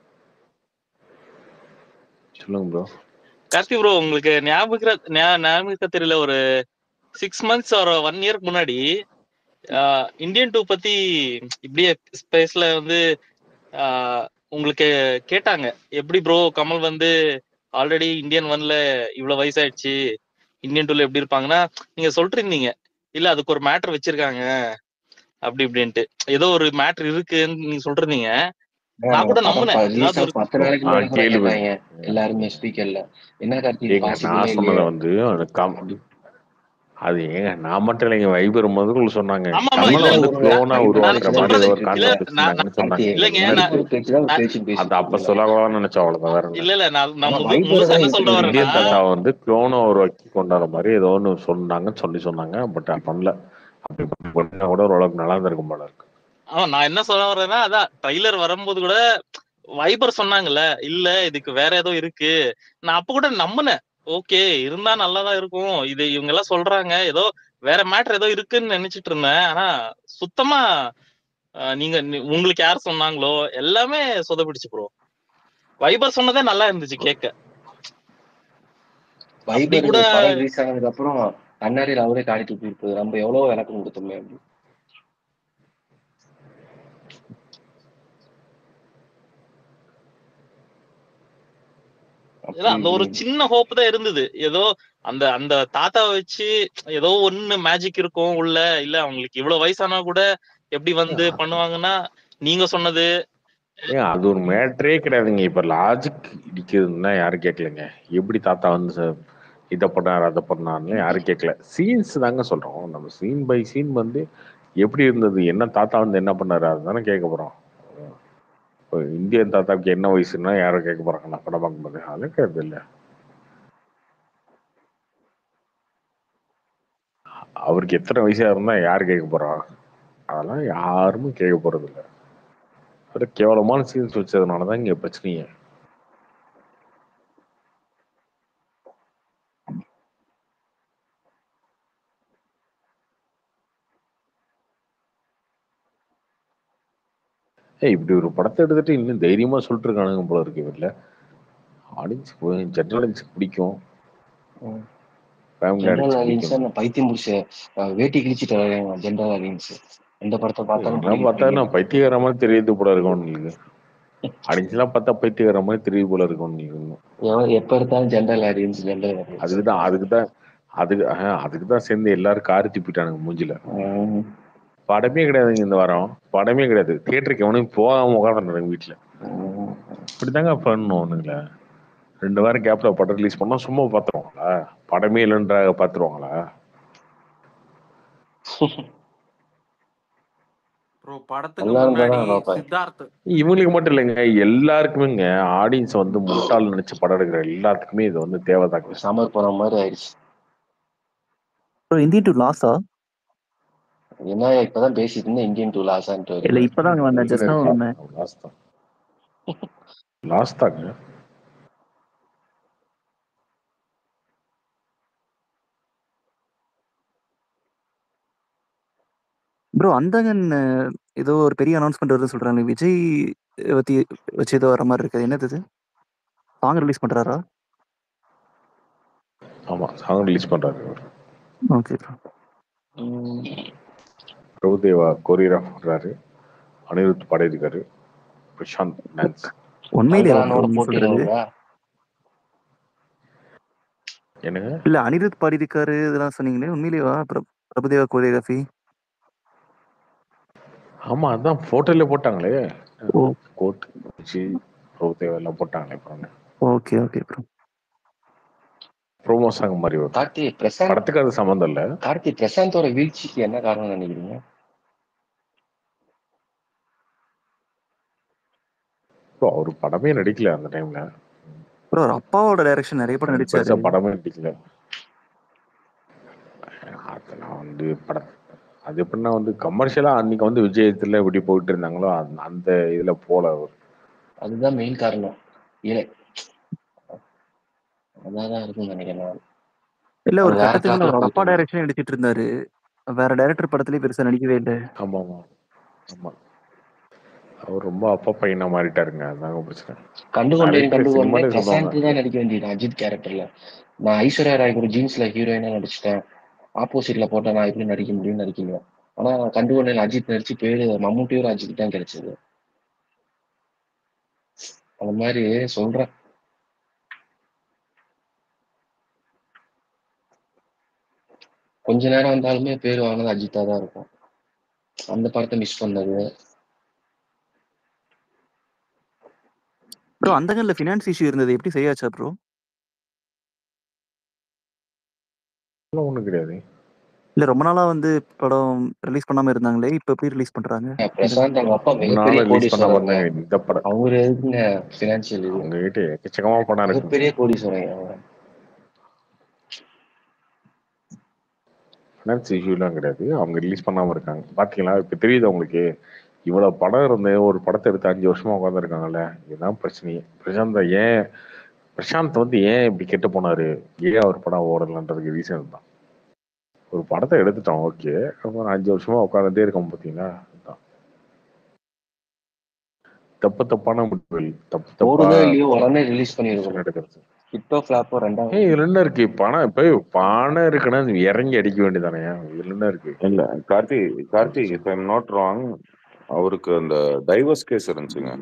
சொல்லுங்க ப்ரோ கார்த்தி ப்ரோ உங்களுக்கு ஞாபகம் ஞா- ஞாபகம் தெரியல ஒரு சிக்ஸ் மந்த்ஸ் ஒரு ஒன் இயர்க்கு முன்னாடி இந்தியன் டூ பத்தி இப்படியே ஸ்பேஸ்ல வந்து ஆஹ், உங்களுக்கு கேட்டாங்க எப்படி ப்ரோ கமல் வந்து ஆல்ரெடி இந்தியன் ஒன்ல இவ்வளவு வயசாயிடுச்சு இந்தியன் டூல எப்படி இருப்பாங்கன்னா நீங்க சொல்லிட்டு இருந்தீங்க இல்ல அதுக்கு ஒரு மேட்டர் வச்சிருக்காங்க அப்படி இப்படின்ட்டு ஏதோ ஒரு மேட்டர் இருக்குன்னு நீங்க சொல்லிட்டு இருந்தீங்க நான் கூட படம் நம்பினேன் ரிலீஸ் ஏதாவது ஆக இருக்கு பத்து நாளைக்கு ஆ முன்னாடி கூட கேளு கேட்டாங்க எல்லாருமே ஸ்பீக்கர்ல என்ன கார்த்தி ஏங்க பாசிபிளே நான் இல்லையே சொன்னதை வந்து அந்த கம் அது ஏங்க நான் மட்டும் இல்லைங்க வைபர் முதல்ல சொன்னாங்க ஆமா ஆமா கமலை இல்ல வந்து ஒரு குளோனா நான் உருவாக்குற நான் மாதிரி சொல்றது ஏதோ ஒரு இல்ல கான்செப்ட் நான் நான் வச்சிருந்தாங்கன்னு கார்த்தி சொன்னாங்க இல்லைங்க என்ன நான் ஒரு இருக்கு பேச்சு தான் ஒரு நான் பேச்சு அது பேசிட்டு அப்ப இருக்கீங்களா சொல்லக்கூடாதுன்னு நினைச்சோம் அவ்வளவுதான் வேற என்ன இல்ல இல்ல நான் நான் ஆனா முழு வைபரை முழுசா தான் என்ன சொல்ல வரேன்னா இந்தியன் தாத்தாவை வந்து குளோனா உருவாக்கி கொண்டாடுற மாதிரி ஏதோ ஒன்று சொன்னாங்கன்னு சொல்லி சொன்னாங்க பட் பண்ணல அப்படி பண்ணா கூட ஓரளவுக்கு நல்லா இருந்திருக்கும் போல இருக்கு ஆமா நான் என்ன சொல்ல வரேன்னா அதான் ட்ரைலர் வரும்போது கூட வைபர் சொன்னாங்கல்ல இல்ல இதுக்கு வேற ஏதோ இருக்கு நான் அப்ப கூட நம்பினேன் ஓகே இருந்தா நல்லாதான் இருக்கும் இது இவங்க எல்லாம் சொல்றாங்க ஏதோ வேற மேட்டர் ஏதோ இருக்குன்னு நினைச்சிட்டு இருந்தேன் ஆனா சுத்தமா அஹ், நீங்க நீ- உங்களுக்கு யார் சொன்னாங்களோ எல்லாமே சொதப்பிடிச்சு ப்ரோ வைபர் சொன்னதே நல்லா இருந்துச்சு கேட்க அப்படி வைபர் கூட படம் ரிலீஸ் ஆனதுக்கு அப்புறம் கண்ணாடியில் அவரே காடி தூக்கி இருப்பது நம்ம எவ்வளவு விளக்கம் கொடுத்தோமே அப்படி ஏதோ அந்த ஒரு அப்படி சின்ன ஹோப் தான் இருந்தது ஏதோ அந்த அந்த தாத்தாவை வச்சு ஏதோ ஒண்ணு மேஜிக் இருக்கும் உள்ள இல்ல அவங்களுக்கு இவ்வளவு வயசானா கூட எப்படி வந்து பண்ணுவாங்கன்னா நீங்க சொன்னது ஏன் அது ஒரு மேட்ரே கிடையாதுங்க இப்ப லாஜிக் இடிக்குதுன்னா யாரும் கேட்கலங்க எப்படி தாத்தா வந்து ச- இதை பண்ணார் அதை பண்ணார்னு யாரும் கேட்கல சீன்ஸ் தாங்க சொல்றோம் நம்ம சீன் பை சீன் வந்து எப்படி இருந்தது என்ன தாத்தா வந்து என்ன பண்ணாரு அதுதானே கேட்க போறோம் இப்போ இந்தியன் தாத்தாவுக்கு என்ன வயசுன்னா யாரும் கேட்க போறாங்க நான் படம் பார்க்கும்போது அதெல்லாம் கேட்கறது இல்ல அவருக்கு எத்தனை வயசா இருந்தா யார் கேட்க போறா அதெல்லாம் யாருமே கேட்க போறது இல்ல ஒரு கேவலமான சீன்ஸ் வச்சதுனால தான் இங்க பிரச்சனையே ஏய் இப்படி ஒரு படத்தை எடுத்துட்டு இன்னும் தைரியமா சொல்லிட்டு இருக்கானுங்க போல இருக்கு இவர்ல ஆடியன்ஸ் ஜென்ரல் ஆடியன்ஸுக்கு பிடிக்கும் ஃபேமிலி ஜென்ரல் ஆடியன்ஸ் அலியன்ஸ் பிடிக்கும் நான் பைத்தியம் முடிச்ச அஹ், வேட்டி கிழிச்சிட்டு வரையாங்க ஜென்ரல் அலியன்ஸ் எந்த படத்தை பார்த்தாலும் இதெல்லாம் பிடிக்கும் பார்த்தா பிடிக்கும் நான் பைத்தியக்கார மாதிரி தெரியுது போல இருக்கும் உங்களுக்கு ஆடியன்ஸ் எல்லாம் பார்த்தா பைத்தியக்கார மாதிரி தெரியுது போல இருக்கும் உங்களுக்கு எவன் எப்ப எடுத்தாலும் ஜென்ரல் ஆடியன்ஸ் ஜென்ரல் ஆடியன்ஸ் அதுக்கு தான் அதுக்கு தான் அதுக்கு ஆஹ், அதுக்கு தான் சேர்ந்து எல்லாரும் காரி துப்பிட்டானுங்க மூஞ்சில படமே கிடையாதுங்க இந்த வாரம் படமே கிடையாது தியேட்டருக்கு எவனையும் போகாம உட்காந்துருந்தாங்க வீட்டுல இப்படிதாங்க பண்ணணும் ஒண்ணுங்கள ரெண்டு வாரம் கேப்ல படம் ரிலீஸ் பண்ணா சும்மா பாத்துருவாங்களா படமே இல்லைன்ற பாத்துருவாங்களா ப்ரோ படத்துக்கு எல்லாரும் முன்னாடி தான் பார்ப்பேன் சித்தார்த் இவங்களுக்கு மட்டும் இல்லைங்க எல்லாருக்குமேங்க ஆடியன்ஸ் வந்து முட்டாள் நினைச்சு படம் எடுக்கிற எல்லாத்துக்குமே இது வந்து தேவைதாங்க சமர் போன மாதிரி ஆயிடுச்சு ப்ரோ இந்தியன் டூ லாஸா என்ன இப்பதான் பேசிட்டு இருந்தேன் இந்தியன் டூ லாஸான்ட்டு இல்ல வருது இப்பதான் அங்க வந்தேன் ஜஸ்ட் தான் வந்தேன் லாஸ்ட் தான் லாஸ்ட் தாங்க ப்ரோ அந்தகன் அஹ், ஏதோ ஒரு பெரிய அனௌன்ஸ்மெண்ட் வருது சொல்றாங்க விஜய் பத்தி வச்சு ஏதோ வர மாதிரி இருக்கு என்னது இது சாங் ரிலீஸ் பண்றாரா ஆமா சாங் ரிலீஸ் பண்றாரு அவர் ஓகே ப்ரோ பிரபுதேவா கோரியோகிராஃப் பண்றாரு அனிருத் பாடியிருக்காரு பிரசாந்த் டான்ஸ் உண்மையிலேயே கங்கனானோட ப்ரோ நீங்க போட்டியில சொல்றது வருதா என்னங்க இல்ல அனிருத் பாடியிருக்காரு இதெல்லாம் சொன்னீங்களே உண்மையிலேவா பிர- பிரபுதேவா கோரியோகிராஃபி ஆமா அதான் போட்டோல போட்டாங்களே ஓ கோட் வச்சு பிரபுதேவா எல்லாம் போட்டாங்களே பாருங்க okay okay bro promo song மாதிரி வரும் கார்த்தி பிரசாந்த் படத்துக்கு அது சம்மந்தம் இல்ல கார்த்தி பிரசாந்தோட வீழ்ச்சிக்கு என்ன காரணம் நினைக்கிறீங்க ப்ரோ அவர் படமே நடிக்கல அந்த டைம்ல ப்ரோ அவர் அப்பாவோட டைரக்ஷன் நிறைய படம் நடிச்சாரு பெருசா படமே நடிக்கல அதெல்லாம் வந்து படம் அது எப்படின்னா வந்து கமர்ஷியலா அன்னைக்கு வந்து விஜயத்துல எப்படி போயிட்டு இருந்தாங்களோ அந்த- அந்த இதுல போல அவர் அதுதான் மெயின் காரணம் இல்லை அதான் இருக்கும்னு நினைக்கிறேன் நான். இல்ல ஒரு அவர் வேற கட்டத்துல ட்ராக்ல அவர் அப்பா போயிட்டு டைரக்ஷன் நடிச்சிட்டு இருந்தாரு வேற டைரக்டர் படத்துலயே பெருசா நடிக்கவே இல்லை ஆமா ஆமா ஆமா அவர் ரொம்ப அப்பா பையனா மாறிட்டாருங்க அதாங்க பிரச்சனை கண்டு நிறைய கொண்டேன் பேர் கண்டு கொண்டேன் சினிமாலே பிரசாந்த் சொல்லுவாங்க தான் நடிக்க வேண்டியது அஜித் கேரக்டர்ல நான் ஐஸ்வர்யா ராய் கூட ஜீன்ஸ்ல ஹீரோயினா நடிச்சிட்டேன் ஆப்போசிட்ல போட்டா நான் எப்படி நடிக்க முடியும்னு நடிக்கல ஆனா கண்டு கொண்டேன் அஜித் நடிச்சு பேரு மம்முட்டியும் அஜித் தான் கிடைச்சது அந்த மாதிரி சொல்றேன் கொஞ்ச நேரம் வந்தாலுமே பேர் வாங்கினது அஜித்தா தான் இருக்கும் அந்த படத்தை மிஸ் பண்ணது ப்ரோ அந்தகன்ல ஃபினான்ஸ் இஷ்யூ இருந்தது எப்படி செய்யாச்சா ப்ரோ ஒன்றும் கிடையாது இல்ல ரொம்ப நாளா வந்து படம் ரிலீஸ் பண்ணாம இருந்தாங்களே இப்ப எப்படி ரிலீஸ் பண்றாங்க பிரசாந்த் அவங்க அப்பா ரொம்ப மிகப்பெரிய நாளா ரிலீஸ் பண்ணாம கோடீஸ்வரங்க இருந்தாங்க இந்த படம் அவரு எதுக்குங்க பினான்சியல் இது அவங்க கிட்ட எக்கச்சக்கமா படம் இருக்கு மிகப்பெரிய கோடீஸ்வரன் அவங்க ஃபினான்ஸ் இஷ்யூலாம் கிடையாது அவங்க ரிலீஸ் பண்ணாம இருக்காங்க பாத்தீங்களா இப்ப தெரியுது உங்களுக்கு இவ்வளவு படம் இருந்து ஒரு படத்தை எடுத்து அஞ்சு வருஷமா உட்காந்துருக்காங்கல்ல இதுதான் பிரச்சனையே பிரசாந்த் ஏன் பிரசாந்த் வந்து ஏன் இப்படி கெட்டு போனாரு ஏன் அவர் படம் ஓடலன்றதுக்கு ரீசன் தான் ஒரு படத்தை எடுத்துட்டோம் ஓகே அப்புறம் அஞ்சு வருஷமா உட்காந்துட்டே இருக்கோம் பாத்தீங்களா அதுதான். தப்பு தப்பான முடிவுகள் தப்பு தப்பா ஓடுதோ இல்லையோ உடனே ரிலீஸ் பண்ணிருக்கணும் எடுக்கிறது ஹிட்டோ ஃபிளாப்போ ரெண்டாவது ஏய் இதுல என்ன இருக்கு பணம் இப்ப பணம் இருக்குன்னா நீ இறங்கி அடிக்க வேண்டியதானே இதுல என்ன இருக்கு இல்ல Karthi Karthi if I'm not wrong அவருக்கு அந்த டைவர்ஸ் கேஸ் இருந்துச்சுங்க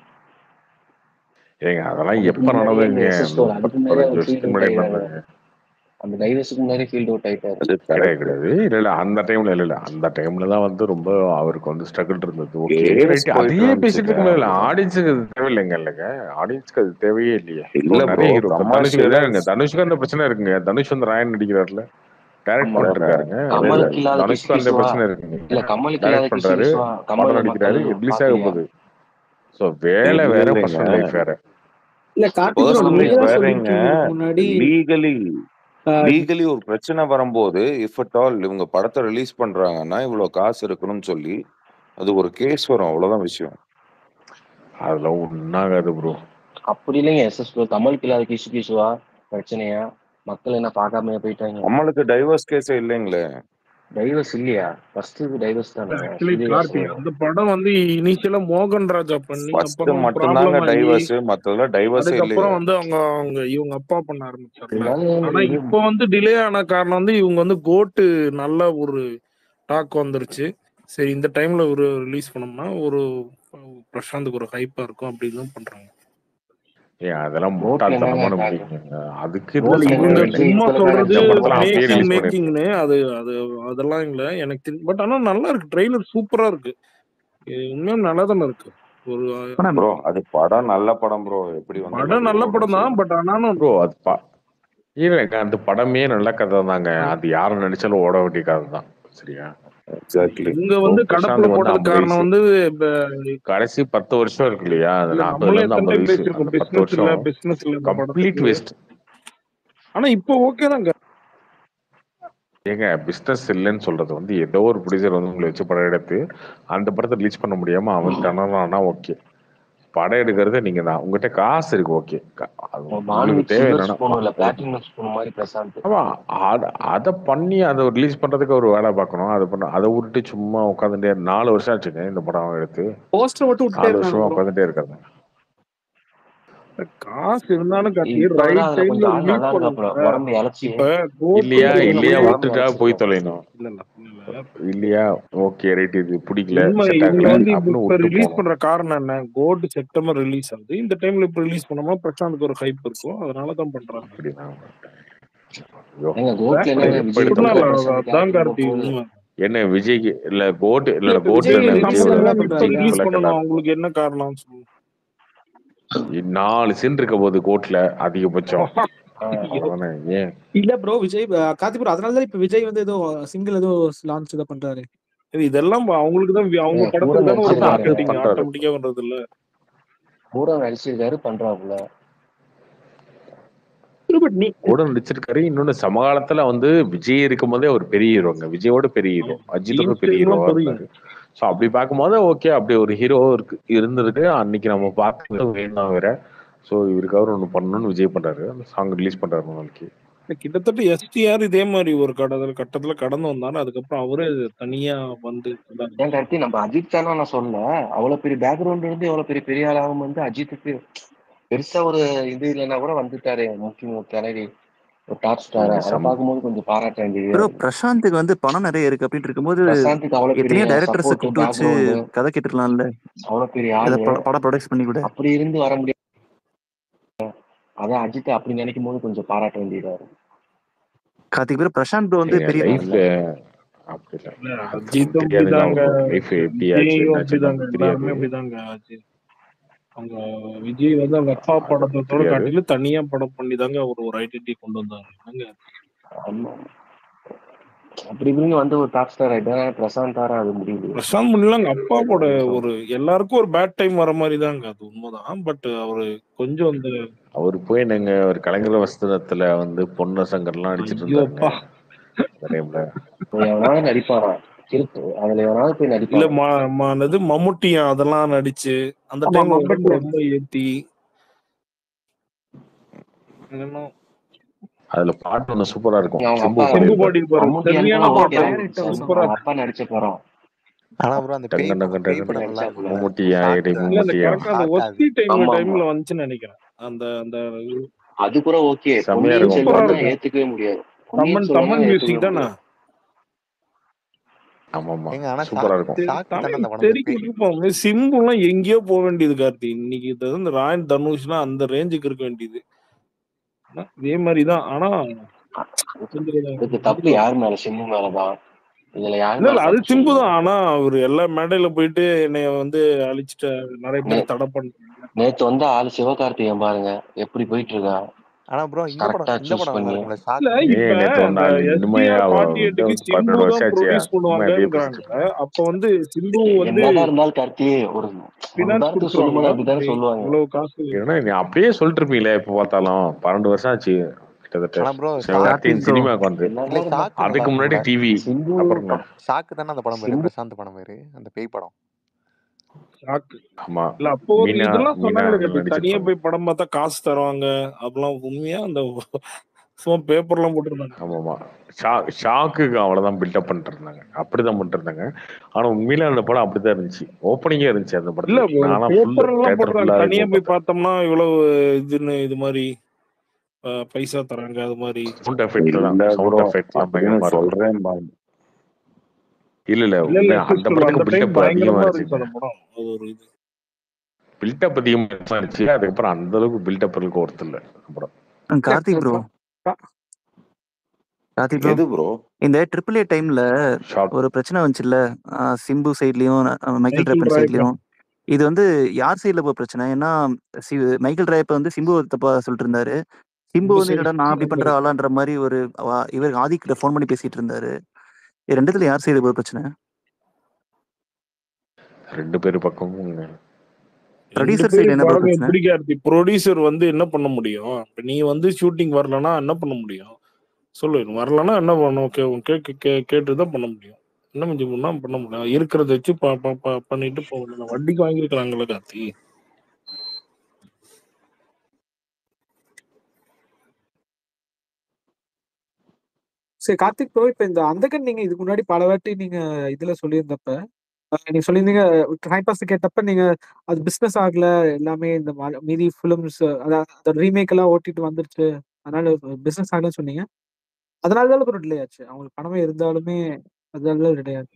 ஏங்க அதெல்லாம் அதுக்கு எப்ப முன்னாடியே இந்த நடந்ததுங்க எஸ்எஸ் ஸ்டோர் அதுக்கு முன்னாடியே பதினஞ்சு அவர் ஃபீல்ட் வருஷத்துக்கு அவுட் முன்னாடி ஆயிடுறாரு நடந்ததுங்க அந்த டைவர்ஸுக்கு முன்னாடியே ஃபீல்ட் அவுட் ஆயிட்டாரு அது கிடையாது கரெக்ட் கிடையாது இல்ல இல்ல அந்த டைம்ல இல்ல இல்ல அந்த டைம்ல தான் வந்து ரொம்ப அவருக்கு வந்து ஸ்ட்ரகிள் இருந்தது ஓகே கேஸ் ரைட் போயிட்டு அதையே பேசிட்டு இருந்துச்சுங்க இருக்க முடியல ஆடியன்ஸுக்கு அது தேவையில்லைங்க இல்லைங்க ஆடியன்ஸ்க்கு அது தேவையே இல்லையே இப்போ இல்ல நிறைய ப்ரோ ஹீரோ தனுஷ் கமர்ஷியலா இருங்க தனுஷ்க்கு அந்த பிரச்சனை இருக்குங்க தனுஷ் வந்து ராயன் நடிக்கிறாருல டைரக்ட் ஆமா பண்ணிட்டு இருக்காருங்க இல்ல கமலுக்கு இல்ல இல்லாத தனுஷ்க்கு அந்த கிசுகிசுவா பிரச்சனை இருக்குங்க இல்ல கமலுக்கு இல்லாத டைரக்ட் பண்றாரு கிசுகிசுவா படம் கமல நடிக்கிறாரு மக்கள் ரிலீஸ் ஆக பாக்கலையா போகுது ஸோ வேலை இல்ல வேற இல்லைங்க பர்சனல் லைஃப் வேற இல்ல கார்த்தி ப்ரோ பர்சனல் நீங்க லைஃப் தான் வேறங்க சொல்லிருக்கீங்க இதுக்கு முன்னாடி லீகலி ஆஹ், லீகலி ஒரு பிரச்சனை வரும்போது இஃப் அட் ஆல் இவங்க படத்தை ரிலீஸ் பண்றாங்கன்னா இவ்வளவு காசு இருக்கணும்னு சொல்லி அது ஒரு கேஸ் வரும் அவ்வளவுதான் விஷயம் அதெல்லாம் ஒன்றாகாது ப்ரோ அப்படி இல்லைங்க எஸ்எஸ் ப்ரோ கமலுக்கு இல்லாத கிசு கிசுவா பிரச்சனையா மக்கள் என்ன பார்க்காம போயிட்டாங்க நம்மளுக்கு டைவர்ஸ் கேஸே இல்லைங்களே டைவர்ஸ் இல்லையா ஃபர்ஸ்ட் டைவர்ஸ் தானே ஆக்சுவலி ஸ்ரீனிவாசன் கார்த்திக் அந்த படம் வந்து இனிஷியலா மோகன் ராஜா பண்ணி ஃபர்ஸ்ட் அப்புறம் மட்டும்தாங்க ப்ராப்ளம் ஆகி டைவர்ஸ் மத்ததெல்லாம் டைவர்ஸே இல்லையே அதுக்கப்புறம் வந்து அவங்க அவங்க இவங்க அப்பா பண்ண ஆரம்பிச்சார்ல இருந்தாலும் ஆனா இது இப்போ வந்து டிலே ஆன காரணம் வந்து இவங்க வந்து கோட்டு நல்ல ஒரு டாக் வந்துருச்சு சரி இந்த டைம்ல ஒரு ரிலீஸ் பண்ணோம்னா ஒரு பிரசாந்துக்கு ஒரு ஹைப்பா இருக்கும் அப்படின்னு பண்றாங்க ஏன் அதெல்லாம் கோட் என்னங்க முட்டாள்தனமான காரணம் முடிவுங்க அதுக்கு இல்ல கோட் ரிலீஸ் இவங்க பண்ண என்னங்க வேண்டியது விஜய் சும்மா இப்பதான் சொல்றது இந்த படத்தெல்லாம் அப்பயே மேக்கிங் ரிலீஸ் பண்ணிருக்கணும் மேக்கிங்னு அது அது அதெல்லாம் இல்ல எனக்கு தெரியும் பட் ஆனா நல்லா இருக்கு ட்ரெய்லர் சூப்பரா இருக்கு இது உண்மையா நல்லா தானே இருக்கு ஒரு ஆனா ப்ரோ அது படம் நல்ல படம் ப்ரோ எப்படி வந்தாலும் படம் அது நல்ல ஓடும் படம் தான் சரி பட் ஆனாலும் ப்ரோ அது ப இல்லைங்க அந்த படமே நல்ல கதை தாங்க அது யாரும் நடிச்சாலும் ஓட வேண்டிய கதை தான் சரியா எக்ஸாக்ட்லி இவங்க ஸோ வந்து கடப்புல பிரசாந்த் வந்து போட்டதுக்கு ஐம்பது காரணம் வயசு வந்து இப்ப- கடைசி பத்து வருஷம் இருக்கு இல்லையா அந்த இல்ல நாற்பதுல நம்மளே இருந்து எத்தனை ஐம்பது டைம் வயசு அந்த பேசியிருக்கோம் பத்து பிசினஸ் இல்ல வருஷம் பிசினஸ் இல்ல இந்த கம்ப்ளீட் படத்துக்கு வேஸ்ட் ஆனா இப்போ ஓகே தாங்க ஏங்க பிஸ்னஸ் இல்லைன்னு சொல்றது வந்து ஏதோ ஒரு ப்ரொடியூசர் வந்து உங்களை வச்சு படம் எடுத்து அந்த படத்தை ரிலீஸ் பண்ண முடியாம அவன் திணறானா ஓகே படம் எடுக்கிறது நீங்க தான் உங்ககிட்ட காசு இருக்கு ஓகே அது உங்களுக்கு மான்விக் தேவை சில்வர் என்னன்னா ஸ்பூன் இல்ல பிளாட்டினம் ஸ்பூன் மாதிரி பிரசாந்த் ஆமா அத அதை பண்ணி அதை ரிலீஸ் பண்றதுக்கு ஒரு வேலை பார்க்கணும் அதை பண்ண அதை விட்டு சும்மா உட்காந்துட்டே நாலு வருஷம் ஆச்சுங்க இந்த படம் எடுத்து போஸ்டர் மட்டும் விட்டுட்டே நாலு இருக்காங்க வருஷமா ப்ரோ உட்காந்துட்டே இருக்காங்க காசு இருந்தாலும் காட்டி இப்ப விட ரைட் அதுல டைம்ல கொஞ்சம் ஆள் ரிலீஸ் நல்லா இருக்கு பண்ணுங்க அப்புறம் உடம்பு இழைச்சி இப்ப கோட்டு இல்லையா விஜய் இல்லையா நம்ம வந்து உடம்பு விட்டுட்டா போய் இழைச்சிருக்கோம் தொலைணும் இல்ல இல்ல இல்ல இல்லையா ஓகே ரைட் இது பிடிக்கல உண்மை செட் இவங்க ஆகல வந்து இப்ப அப்படின்னு இப்ப விட்டு ரிலீஸ் போகணும் பண்ற காரணம் என்ன கோல்டு செப்டம்பர் ரிலீஸ் ஆகுது இந்த டைம்ல இப்ப ரிலீஸ் பண்ணோம்னா பிரசாந்துக்கு ஒரு ஹைப் இருக்கும் அதனால தான் பண்றாங்க அப்படிதான் ஐயோ ஏங்க கோட்ல படம் என்னங்க எப்ப விஜய்க்கு அப்படிலாம் எடுத்தாலும் இல்ல பிரசாந்த் அதான் கேரக்டர் கார்த்தி போகுது உண்மை என்ன விஜய்க்கு இல்ல கோட் இல்ல இல்ல இப்ப கோட்ல விஜய் என்ன ரிலீஸ் விஜயோட பண்ணலாம் இப்ப பண்றாங்க ரிலீஸ் செலக்ட் பண்ணணும் ஆகும் அவங்களுக்கு என்ன காரணம் சொல்லுங்க நாலு சீன் இருக்க போது கோட்ல அதிகபட்சம் ஐயோ அவ்வளவுதானே ஏன் இல்ல ப்ரோ விஜய் அஹ் கார்த்தி ப்ரோ அதனால தான் இப்ப விஜய் வந்து ஏதோ சிங்கிள் ஏதோ லான்ச் இதை பண்றாரு இது இதெல்லாம் அவங்களுக்கு தான் அவங்க ஏங்க பூரா படத்துக்கு தானே ஒரு அதான் அது நடிச்சிருக்காருங்க மார்க்கெட்டிங் பண்றாரு ஆட்டோமேட்டிக்கா பண்றது இல்ல பூரா நடிச்சிருக்காரு பண்றாப்புல பட் நீ கூட நடிச்சிருக்காரு இன்னொன்னு சமகாலத்துல வந்து விஜய் இருக்கும் போதே ஒரு பெரிய ஹீரோங்க விஜயோட பெரிய ஹீரோ அஜித்தோட டீம் பெரிய ஸ்டைல்லாம் ஹீரோவா புரியும் இருந்தாரு ஸோ அப்படி பார்க்கும்போது ஓகே அப்படி ஒரு ஹீரோ இருக்கு இருந்திருக்கு அன்னைக்கு நம்ம பார்த்து வேணும் வேற ஸோ இவருக்காக ஒன்று பண்ணணும்னு விஜய் பண்றாரு அந்த சாங் ரிலீஸ் பண்றாரு நாளைக்கு இல்ல, கிட்டத்தட்ட எஸ்டிஆர் இதே மாதிரி ஒரு கடை கட்டத்துல கடந்து வந்தாரு அதுக்கப்புறம் அவரே தனியா வந்து வந்தாரு. ஏன் கார்த்தி நம்ம அஜித் தானே நான் சொல்ல அவ்வளவு பெரிய பேக்ரவுண்ட் இருந்து எவ்வளவு பெரிய பெரிய ஆளாகும் வந்து அஜித்துக்கு பெருசா ஒரு இது இல்லைன்னா கூட வந்துட்டாரு முக்கிய கிளறி ஒரு டாப் ஸ்டார் நீங்க அதை சம் பார்க்கும்போது கொஞ்சம் பாராட்ட வேண்டியது ப்ரோ பிரசாந்துக்கு வந்து பணம் நிறைய இருக்கு அப்படின்னு இருக்கும்போது பிரசாந்துக்கு அவ்வளவு பெரிய எத்தனையோ டைரக்டர்ஸ் சப்போர்ட் கூப்பிட்டு வச்சு பேக்ரவுண்டு கதை கேட்டுருக்கலாம்ல அவ்வளவு பெரிய ஏதோ ஆளு பட- படம் ப்ரொடக்ட் பண்ணி கூட அப்படி இருந்து வர முடியாது அதான் அஜித் அப்படி நினைக்கும் போது கொஞ்சம் பாராட்ட வேண்டியதா இருக்கு கார்த்திக் பேர் பிரசாந்த் ப்ரோ வந்து எங்க பெரிய லைஃப் இல்ல அப்படி இல்லை இல்ல, அது அஜித்தும் தெரியாதுங்க அப்படிதாங்க அவங்க லைஃப் எப்படி ஆச்சு விஜயும் என்னாச்சுன்னு அப்படிதாங்க நமக்கு தெரியாது எல்லாருமே அப்படிதாங்க அஜித் அவங்க விஜய் வந்து அவங்க அப்பா அது படத்தோட தெரியாது காட்டிலும் தனியா படம் பண்ணி தாங்க அவர் ஒரு ஐடென்டிட்டி கொண்டு வந்தாரு என்னங்க ஆமா அப்படி இப்படின்னு வந்து ஒரு டாப் ஸ்டார் ஆயிட்டா பிரசாந்தாரா அது முடியுது பிரசாந்த் முன்னில அவங்க அப்பாவோட பிரசாந்த் ஒரு எல்லாருக்கும் ஒரு பேட் டைம் வர மாதிரி தாங்க அது உண்மைதான் பட் அவரு கொஞ்சம் அந்த அவர் போய் நாங்க ஒரு கலைஞர் வஸ்திரத்துல வந்து பொன்ன சங்கர்லாம் அடிச்சிட்டு ஐயோ இருந்தாருங்க அப்பா அந்த டைம்ல இப்போ எவனாவது நடிப்பானா இருக்கு அதுல எவனாவது போய் இல்ல நடிப்பானா மா மா- என்னது மம்முட்டியா அதெல்லாம் நடிச்சு அந்த ஆமா டைம்ல உடம்பு மம்பட்டியான் ரொம்ப ஏத்தி என்னமோ அதுல பாட்டு ஒண்ணு சூப்பரா இருக்கும் அவங்க சிம்பு அப்பா செம்பு பாடியிருப்பாரு பாடி இருப்பாரு மம்முட்டியான் சரியான கூட ஆமா பாட்டு ஓகே பயர் ஹிட் தான் சூப்பரா அவங்க இருக்கும் அப்பா நடிச்ச படம் ஆனா ப்ரோ அந்த பேய் டங்கன் படம் டங்கன் பேய் டங்கன் படம் நல்லா நடிச்சாப்புல இருக்கும்ல மம்முட்டியா ஷாக்கு இடை தான் இல்ல அந்த மம்முட்டியா கரெக்டா அந்த ஷாக் அது ஒத்தி டைம்ல ஆமா ஆமா டைம்ல வந்துச்சுன்னு நினைக்கிறேன் அந்த அந்த அது கூட ஓகே செம்மையா பொன்னியின் இருக்கும் சூப்பரா செல்வன் பாட்டு தான் இருக்கும் ஏத்துக்கவே முடியாது பொன்னியின் தமன் செல்வன் தமன் தான் மியூசிக் ஏத்துக்கவே தானே முடியாது ஆமா ஆமா ஏங்க ஆனா சூப்பரா ஷாக் இருக்கும் தெரி- ஷாக்கு தானே தமிழ் அந்த படம் தெறிக்க பேய் விட்டுருப்பாங்க சிம்புலாம் எங்கேயோ போக வேண்டியது கார்த்தி இன்னைக்கு இது வந்து ராயன் தனுஷ்லாம் அந்த ரேஞ்சுக்கு இருக்க வேண்டியது ஆனா, இதே மாதிரிதான் ஆனா கொஞ்சம் இதுக்கு தப்பு இதுல யார் மேல சிம்பு மேலதான் இதுல யார் இல்ல மேல இல்ல அது தப்பு சிம்பு சொல்லுங்க தான் ஆனா அவர் எல்லா மேடையில போயிட்டு என்னைய வந்து அழிச்சிட்ட நிறைய நே பேர் தடை பண்றாங்க நேத்து வந்து ஆளு சிவகார்த்திகேயன் பாருங்க எப்படி போயிட்டு இருக்கா ஆனா ப்ரோ இந்த கரெக்டா படம் இந்த சூஸ் படம் நல்லா பண்ணி இருக்கும்ல இல்ல ஷாக்கு இப்ப ஏன் நேத்து ஒரு அந்த நாள் இன்னுமே எஸ்டிஆர் அவ ஃபார்ட்டி வந்து எயிட்டுக்கு வந்து சிம்பு பன்னெண்டு தான் வருஷம் ஆச்சு ப்ரொடியூஸ் இன்னுமே அதே பண்ணுவாங்கங்கிறாங்க பேசிட்டு இருக்காங்க அப்ப வந்து சிம்பு வந்து என்னதான் இருந்தாலும் கார்த்தி ஒரு ஒரு பினான்ஸ் உதாரணத்துக்கு சொல்லும்போது கொடுத்துருவாங்களா அப்படித்தானே டேய் சொல்லுவாங்க இவ்வளவு காசு ஏன்னா நீ அப்பயே சொல்லிட்டு இருப்பீங்களே எப்ப பார்த்தாலும் பன்னெண்டு வருஷம் ஆச்சு கிட்டத்தட்ட ஆனா ப்ரோ ஷாக் சிவகார்த்தியின் ப்ரோ சினிமாக்கு வந்து இல்ல என்னதான் இருந்தா ஷாக்கு நல்லா அதுக்கு முன்னாடி இருக்கும்ல டிவி சிம்பு அப்புறம் என்ன ஷாக்கு தானே அந்த படம் பேரு சிம்பு பிரசாந்த் படம் பேரு அந்த பேய் படம் ஷாக்கு ஆமா இல்ல அப்போ ஒரு மீனா இதெல்லாம் மீனா சொன்னாங்களே கார்த்தி தனியா நடிச்சிருப்பாங்க போய் படம் பார்த்தா காசு தருவாங்க அப்படிலாம் உண்மையா அந்த சும்மா பேப்பர்லாம் போட்டிருந்தாங்க ஆமாமா ஷா ஷாக்குக்கு அவ்வளவுதான் பில்டப் பண்ணிட்டு இருந்தாங்க அப்படிதான் பண்ணிட்டு இருந்தாங்க ஆனா உண்மையிலே அந்த படம் அப்படிதான் இருந்துச்சு ஓப்பனிங்கே இருந்துச்சு அந்த இல்ல படத்துக்கு ஒரு நானா ஃபுல் பேப்பர் எல்லாம் தேட்டர் போடுறாங்க ஃபுல்லாவே தனியா போய் போய் பார்த்தேன் பார்த்தோம்னா இவ்வளவு இதுன்னு இது மாதிரி அஹ், பைசா தராங்க அது மாதிரி சவுண்ட் எஃபெக்ட்ல தான் இல்ல சவுண்ட் ப்ரோ எஃபெக்ட்லாம் அப்படின்னு பயங்கரமா இருக்கும் சொல்றேன் பாருங்க இல்ல இல்ல இல்ல இல்ல உண்மை அந்த சிஸ்டர் அந்த படத்துக்கு டைம் பில்டப் அதிகமா பயங்கரமா இருந்துச்சுங்க இருந்துச்சு அந்த படம் அது ஒரு இது பில்டப் அதிகமா இருந்துச்சு அதுக்கப்புறம் அந்த அளவுக்கு பில்டப் இருக்கு ஒருத்தர் இல்ல அந்த படம் அஹ் கார்த்திக் ப்ரோ கார்த்திக் ப்ரோ எது ப்ரோ இந்த ட்ரிபிள் ஏ டைம்ல ஷாக் ஒரு பிரச்சனை வந்துச்சுல்ல அஹ் சிம்பு சைட்லயும் மைக்கேல் மைக்கேல் டிராப்பன் ராய்க்கு சைட்லயும் இது வந்து யார் சைடுல போய் பிரச்சனை ஏன்னா சி- மைக்கேல் ராயப்ப வந்து சிம்பு தப்பா சொல்லிட்டு இருந்தாரு சிம்பு சிம்பு வந்து சைடு என்னடா நான் அப்படி பண்ற ஆளான்ற மாதிரி ஒரு அவ- இவர் ஆதிக்கிட்ட ஃபோன் பண்ணி பேசிட்டு இருந்தாரு இது ரெண்டுத்துல யார் சைடு போய் பிரச்சனை ரெண்டு பேர் பக்கமும் ரெண்டு ப்ரொடியூசர் பேரும் சைடு என்ன ப்ரோ படம் பிரச்சனை எப்படி கார்த்தி ப்ரொடியூசர் வந்து என்ன பண்ண முடியும் இப்ப நீ வந்து ஷூட்டிங் வரலன்னா என்ன பண்ண முடியும் சொல்லு வரலன்னா என்ன பண்ணணும் கே கேட்டு கே- கேட்டுதான் பண்ண முடியும் என்ன மிஞ்சி பண்ணா பண்ண முடியும் இருக்கிறத வச்சு ப- ப- ப- பண்ணிட்டு போக வேண்டியது வட்டிக்கு வாங்கியிருக்கிறாங்கல்ல கார்த்தி சரி கார்த்திக் ப்ரோ இப்ப இந்த அந்தகன் நீங்க இதுக்கு முன்னாடி பல வாட்டி நீங்க இதுல சொல்லியிருந்தப்ப அஹ் நீங்க சொல்லியிருந்தீங்க டைம் பாஸ் கேட்டப்ப நீங்க அது பிசினஸ் ஆகல எல்லாமே இந்த ம- மீதி ஃபிலிம்ஸ் அதாவது ரீமேக் எல்லாம் ஓட்டிட்டு வந்துருச்சு அதனால பிசினஸ் ஆகலன்னு சொன்னீங்க அதனால தான் ஒரு டிலே ஆச்சு அவங்களுக்கு பணமே இருந்தாலுமே அதனால டிலே ஆச்சு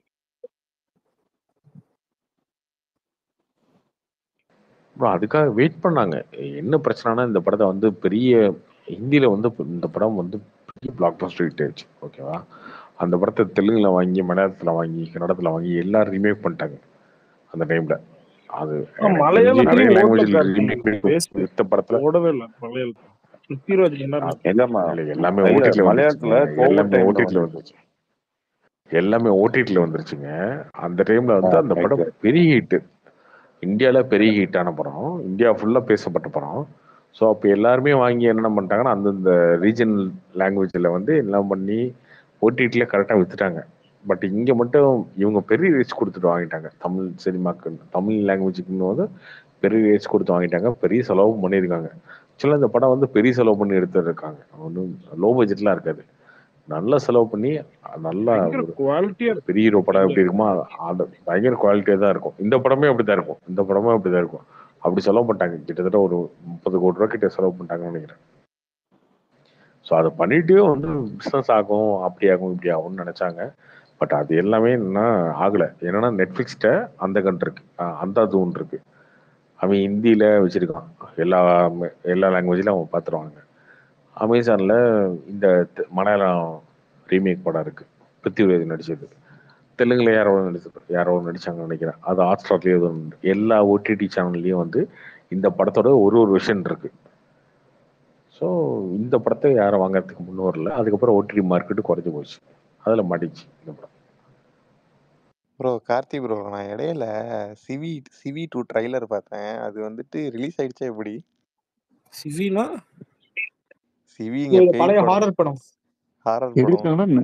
bro, அதுக்காக வெயிட் பண்ணாங்க என்ன பிரச்சனைனா இந்த படத்தை வந்து பெரிய ஹிந்தியில வந்து இந்த படம் வந்து பெரிய பிளாக் பஸ்டர் ஹிட் ஆயிடுச்சு ஓகேவா அந்த படத்தை தெலுங்குல வாங்கி மலையாளத்துல வாங்கி கன்னடத்துல வாங்கி எல்லாரும் ரீமேக் பண்ணிட்டாங்க அந்த டைம்ல அது ஆனா எனக்கு தெரிஞ்சு நிறைய மலையாளத்துலயும் ஓடல லாங்குவேஜ்ல கார்த்தி ரீமேக் வேஸ்ட் வித்த படத்துல ஓடவே இல்லை மலையாளத்துல பிருத்திவிராஜ் என்ன இருந்துச்சு எங்கம்மா இல்ல எல்லாமே இல்ல ஓடிடில வந்துருச்சுங்க மலையாளத்துல கோவிட் எல்லாமே டைம்ல ஓடிடில வந்துச்சு வந்துருச்சு எல்லாமே ஓடிடில வந்துருச்சுங்க அந்த டைம்ல ஆ வந்து அந்த ரைட் படம் பெரிய ஹிட் இந்தியால பெரிய ஹிட்டான படம் இந்தியா ஃபுல்லா பேசப்பட்ட படம் ஸோ அப்போ எல்லாருமே வாங்கி என்ன பண்ணிட்டாங்கன்னா அந்தந்த ரீஜனல் லாங்குவேஜில் வந்து எல்லாம் பண்ணி ஓடிடியில் கரெக்டாக வித்துட்டாங்க பட் இங்கே மட்டும் இவங்க பெரிய ரீச் கொடுத்துட்டு வாங்கிட்டாங்க தமிழ் சினிமாக்கு தமிழ் லாங்குவேஜுக்குன்னு வந்து பெரிய ரீச் கொடுத்து வாங்கிட்டாங்க பெரிய செலவும் பண்ணியிருக்காங்க ஆக்சுவலாக இந்த படம் வந்து பெரிய செலவு பண்ணி எடுத்துருக்காங்க ஒன்றும் லோ பட்ஜெட்லாம் இருக்காது நல்ல செலவு பண்ணி நல்லா பயங்கர ஒரு குவாலிட்டியா ஒரு இருக்கு பெரிய ஹீரோ படம் எப்படி இருக்குமோ அது அது பயங்கர குவாலிட்டியாக தான் இருக்கும் இந்த படமே அப்படிதான் இருக்கும் இந்த படமே அப்படிதான் இருக்கும் அப்படி செலவு பண்ணிட்டாங்க கிட்டத்தட்ட ஒரு முப்பது கோடி ரூபா கிட்ட செலவு பண்ணிட்டாங்கன்னு நினைக்கிறேன் ஸோ அதை பண்ணிட்டு வந்து பிஸ்னஸ் ஆகும் அப்படி ஆகும் இப்படி ஆகும்னு நினைச்சாங்க பட் அது எல்லாமே என்ன ஆகலை என்னன்னா நெட்ஃப்ளிக்ஸ்கிட்ட அந்த கன் இருக்கு அஹ் அந்த அது ஒன்று இருக்கு அவன் ஹிந்தியில் வச்சிருக்கான் எல்லா எல்லா லாங்குவேஜ்லையும் அவன் பார்த்துருவாங்க அமேசானில் இந்த த- மலையாளம் ரீமேக் படம் இருக்கு பிருத்திவிராஜ் நடிச்சது தெலுங்குல யாரோ நடிச்சு யாரோ நடிச்சாங்கன்னு நினைக்கிறேன் அது ஹாட் ஸ்டார்லேயே எதுவும் உண்டு. எல்லா ஓடிடி சேனல்லையும் வந்து இந்த படத்தோட ஒரு ஒரு விஷன் இருக்கு ஸோ இந்த படத்தை யாரும் வாங்குறதுக்கு முன்ன வரல அதுக்கப்புறம் ஓடிடி மார்க்கெட்டு குறைஞ்சு போச்சு அதில் மாட்டிச்சு இந்த படம் ப்ரோ கார்த்தி ப்ரோ நான் இடையில சிவி சிவி டூ ட்ரைலர் பார்த்தேன் அது வந்துட்டு ரிலீஸ் ஆயிடுச்சா எப்படி சிவினா சிவிங்க இது பேய் பழைய படம் ஹாரர் படம் ஹாரர் படம் எடுத்தாங்களா என்ன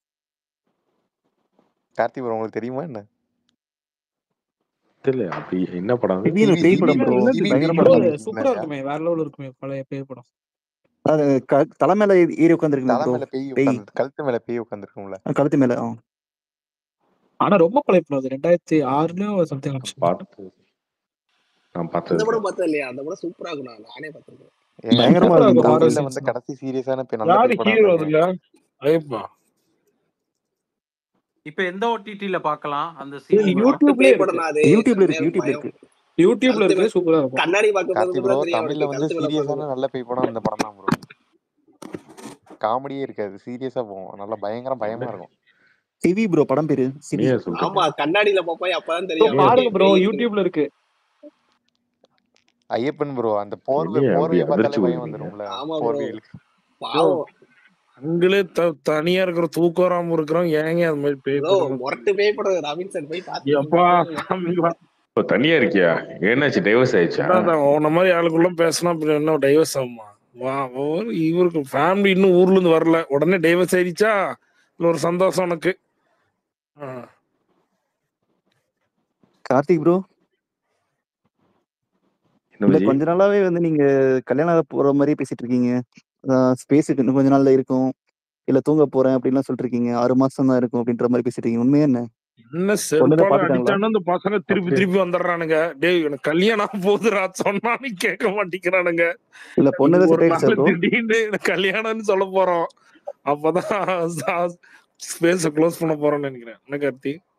கார்த்தி ப்ரோ உங்களுக்கு தெரியுமா என்ன தெரியல அப்படி என்ன படம் அது சிவின்னு சிவி பேய் சிவி படம் ப்ரோ ப்ரோ சிவி பயங்கரமா பேய் படம் இருக்கும் சூப்பரா இல்லையா இருக்குமே வேற லெவல் இருக்குமே பழைய பேய் படம் அது க- தலை மேல ஏறி உட்காந்துருக்குமே தலை ப்ரோ மேல பேய் பேய் உட்காந்து கழுத்து மேல பேய் உட்காந்துருக்கும்ல அஹ் கழுத்து மேல ஆ. ஆனா ரொம்ப பழைய படம் அது ரெண்டாயிரத்தி ஆறுலயோ சம்திங் வந்துச்சு பார்த்து நான் அந்த பார்த்தது படம் பார்த்தது இல்லையா அந்த படம் சூப்பரா இருக்கும் நான் நானே பார்த்திருக்கேன் ஏங்க பயங்கரமா சூப்பரா இருக்கும் இருக்கும் ப்ரோ ஹாரர் தமிழ்ல வந்த சீன்ஸ் கடைசி சீரியஸான பே நல்ல யாரு பேய் படம் ஹீரோ அதாங்க அதுல ஐயப்பா இப்ப எந்த ஓடிடில பார்க்கலாம் அந்த இது சிவி படம் மொரட்டு யூடியூப்லயே பேய் இருக்கு படம் தான் அது யூடியூப்ல செம்மையா இருக்கு இருக்கும் யூடியூப்ல பயம் இருக்கு யூடியூப்ல கழுத்து மேல இருக்கு சூப்பரா இருக்கும் கண்ணாடி பார்க்க கார்த்தி போறது ப்ரோ தான் தெரியும் தமிழ்ல அவனுக்கு வந்து கழுத்து மேல சீரியஸான உட்காந்து நல்ல பேய் படம் இந்த படம் தான் ப்ரோ காமெடியே இருக்காது சீரியஸா போகும் நல்லா பயங்கரம் பயமா இருக்கும் சிவி ப்ரோ படம் பேரு சிவி நீயே சொல்றீங்க ஆமா கண்ணாடியில பாப்பா அப்பதான் ப்ரோ தெரியும் நீயே அவனுக்கு பாருங்க ப்ரோ பேய் இருக்குன்னு யூடியூப்ல இருக்கு ஐயப்பன் ப்ரோ அந்த போர்வை இல்லையே அப்படி போர்வையை பார்த்தாலே அதிர்ச்சி பயம் கொடுக்குறீங்க வந்துரும்ல ஆமா ப்ரோ போர்வைகளுக்கு ப்ரோ பாவம் அங்களே த தனியா இருக்கிற தூக்கம் வராம இருக்கிறோம் ஏங்க அது மாதிரி பேய் ப்ரோ படம் மொரட்டு பேய் படம் ராபின்சன் போய் பார்த்து எப்பா பாருங்க சாமிங்களா இப்போ தனியா இருக்கியா என்னாச்சு டைவர்ஸ் ஆயிடுச்சா அதான் உன்ன மாதிரி ஆளுக்குள்ள பேசினா அப்புறம் என்ன டைவர்ஸ் ஆகுமா வா ஒரு- இவருக்கு ஃபேமிலி இன்னும் ஊர்ல இருந்து வரல உடனே டைவர்ஸ் ஆயிடுச்சா இல்ல ஒரு சந்தோஷம் உனக்கு ஆ. கார்த்திக் ப்ரோ என்ன இல்ல விஜய் கொஞ்ச நாளாவே வந்து நீங்க கல்யாணம் ஆக போற மாதிரியே பேசிட்டு இருக்கீங்க ஸ்பேஸுக்கு இன்னும் கொஞ்ச நாள்ல இருக்கும் இல்ல தூங்க போறேன் அப்படின்லாம் சொல்லிட்டு இருக்கீங்க ஆறு மாசம் தான் இருக்கும் அப்படின்ற மாதிரி பேசிட்டு இருக்கீங்க உண்மையா என்ன என்ன பொண்ணுல செருப்பால பாத்துட்டாங்களா அடிச்சானு இந்த பசங்க திருப்பி அப்படி திருப்பி வந்துடுறானுங்க டேய் எனக்கு கல்யாணம் ஆக போகுதுடா சொன்னாலும் கேட்க மாட்டேங்கிறானுங்க இல்ல பொண்ணு இது தான் ஒரு செட் ஆயிடுச்சா நாள் ப்ரோ திடீர்னு எனக்கு கல்யாணம்னு சொல்ல போறோம் அப்பதான் ஸ்பேஸ க்ளோஸ் பண்ண போறோம்னு நினைக்கிறேன் என்ன கார்த்தி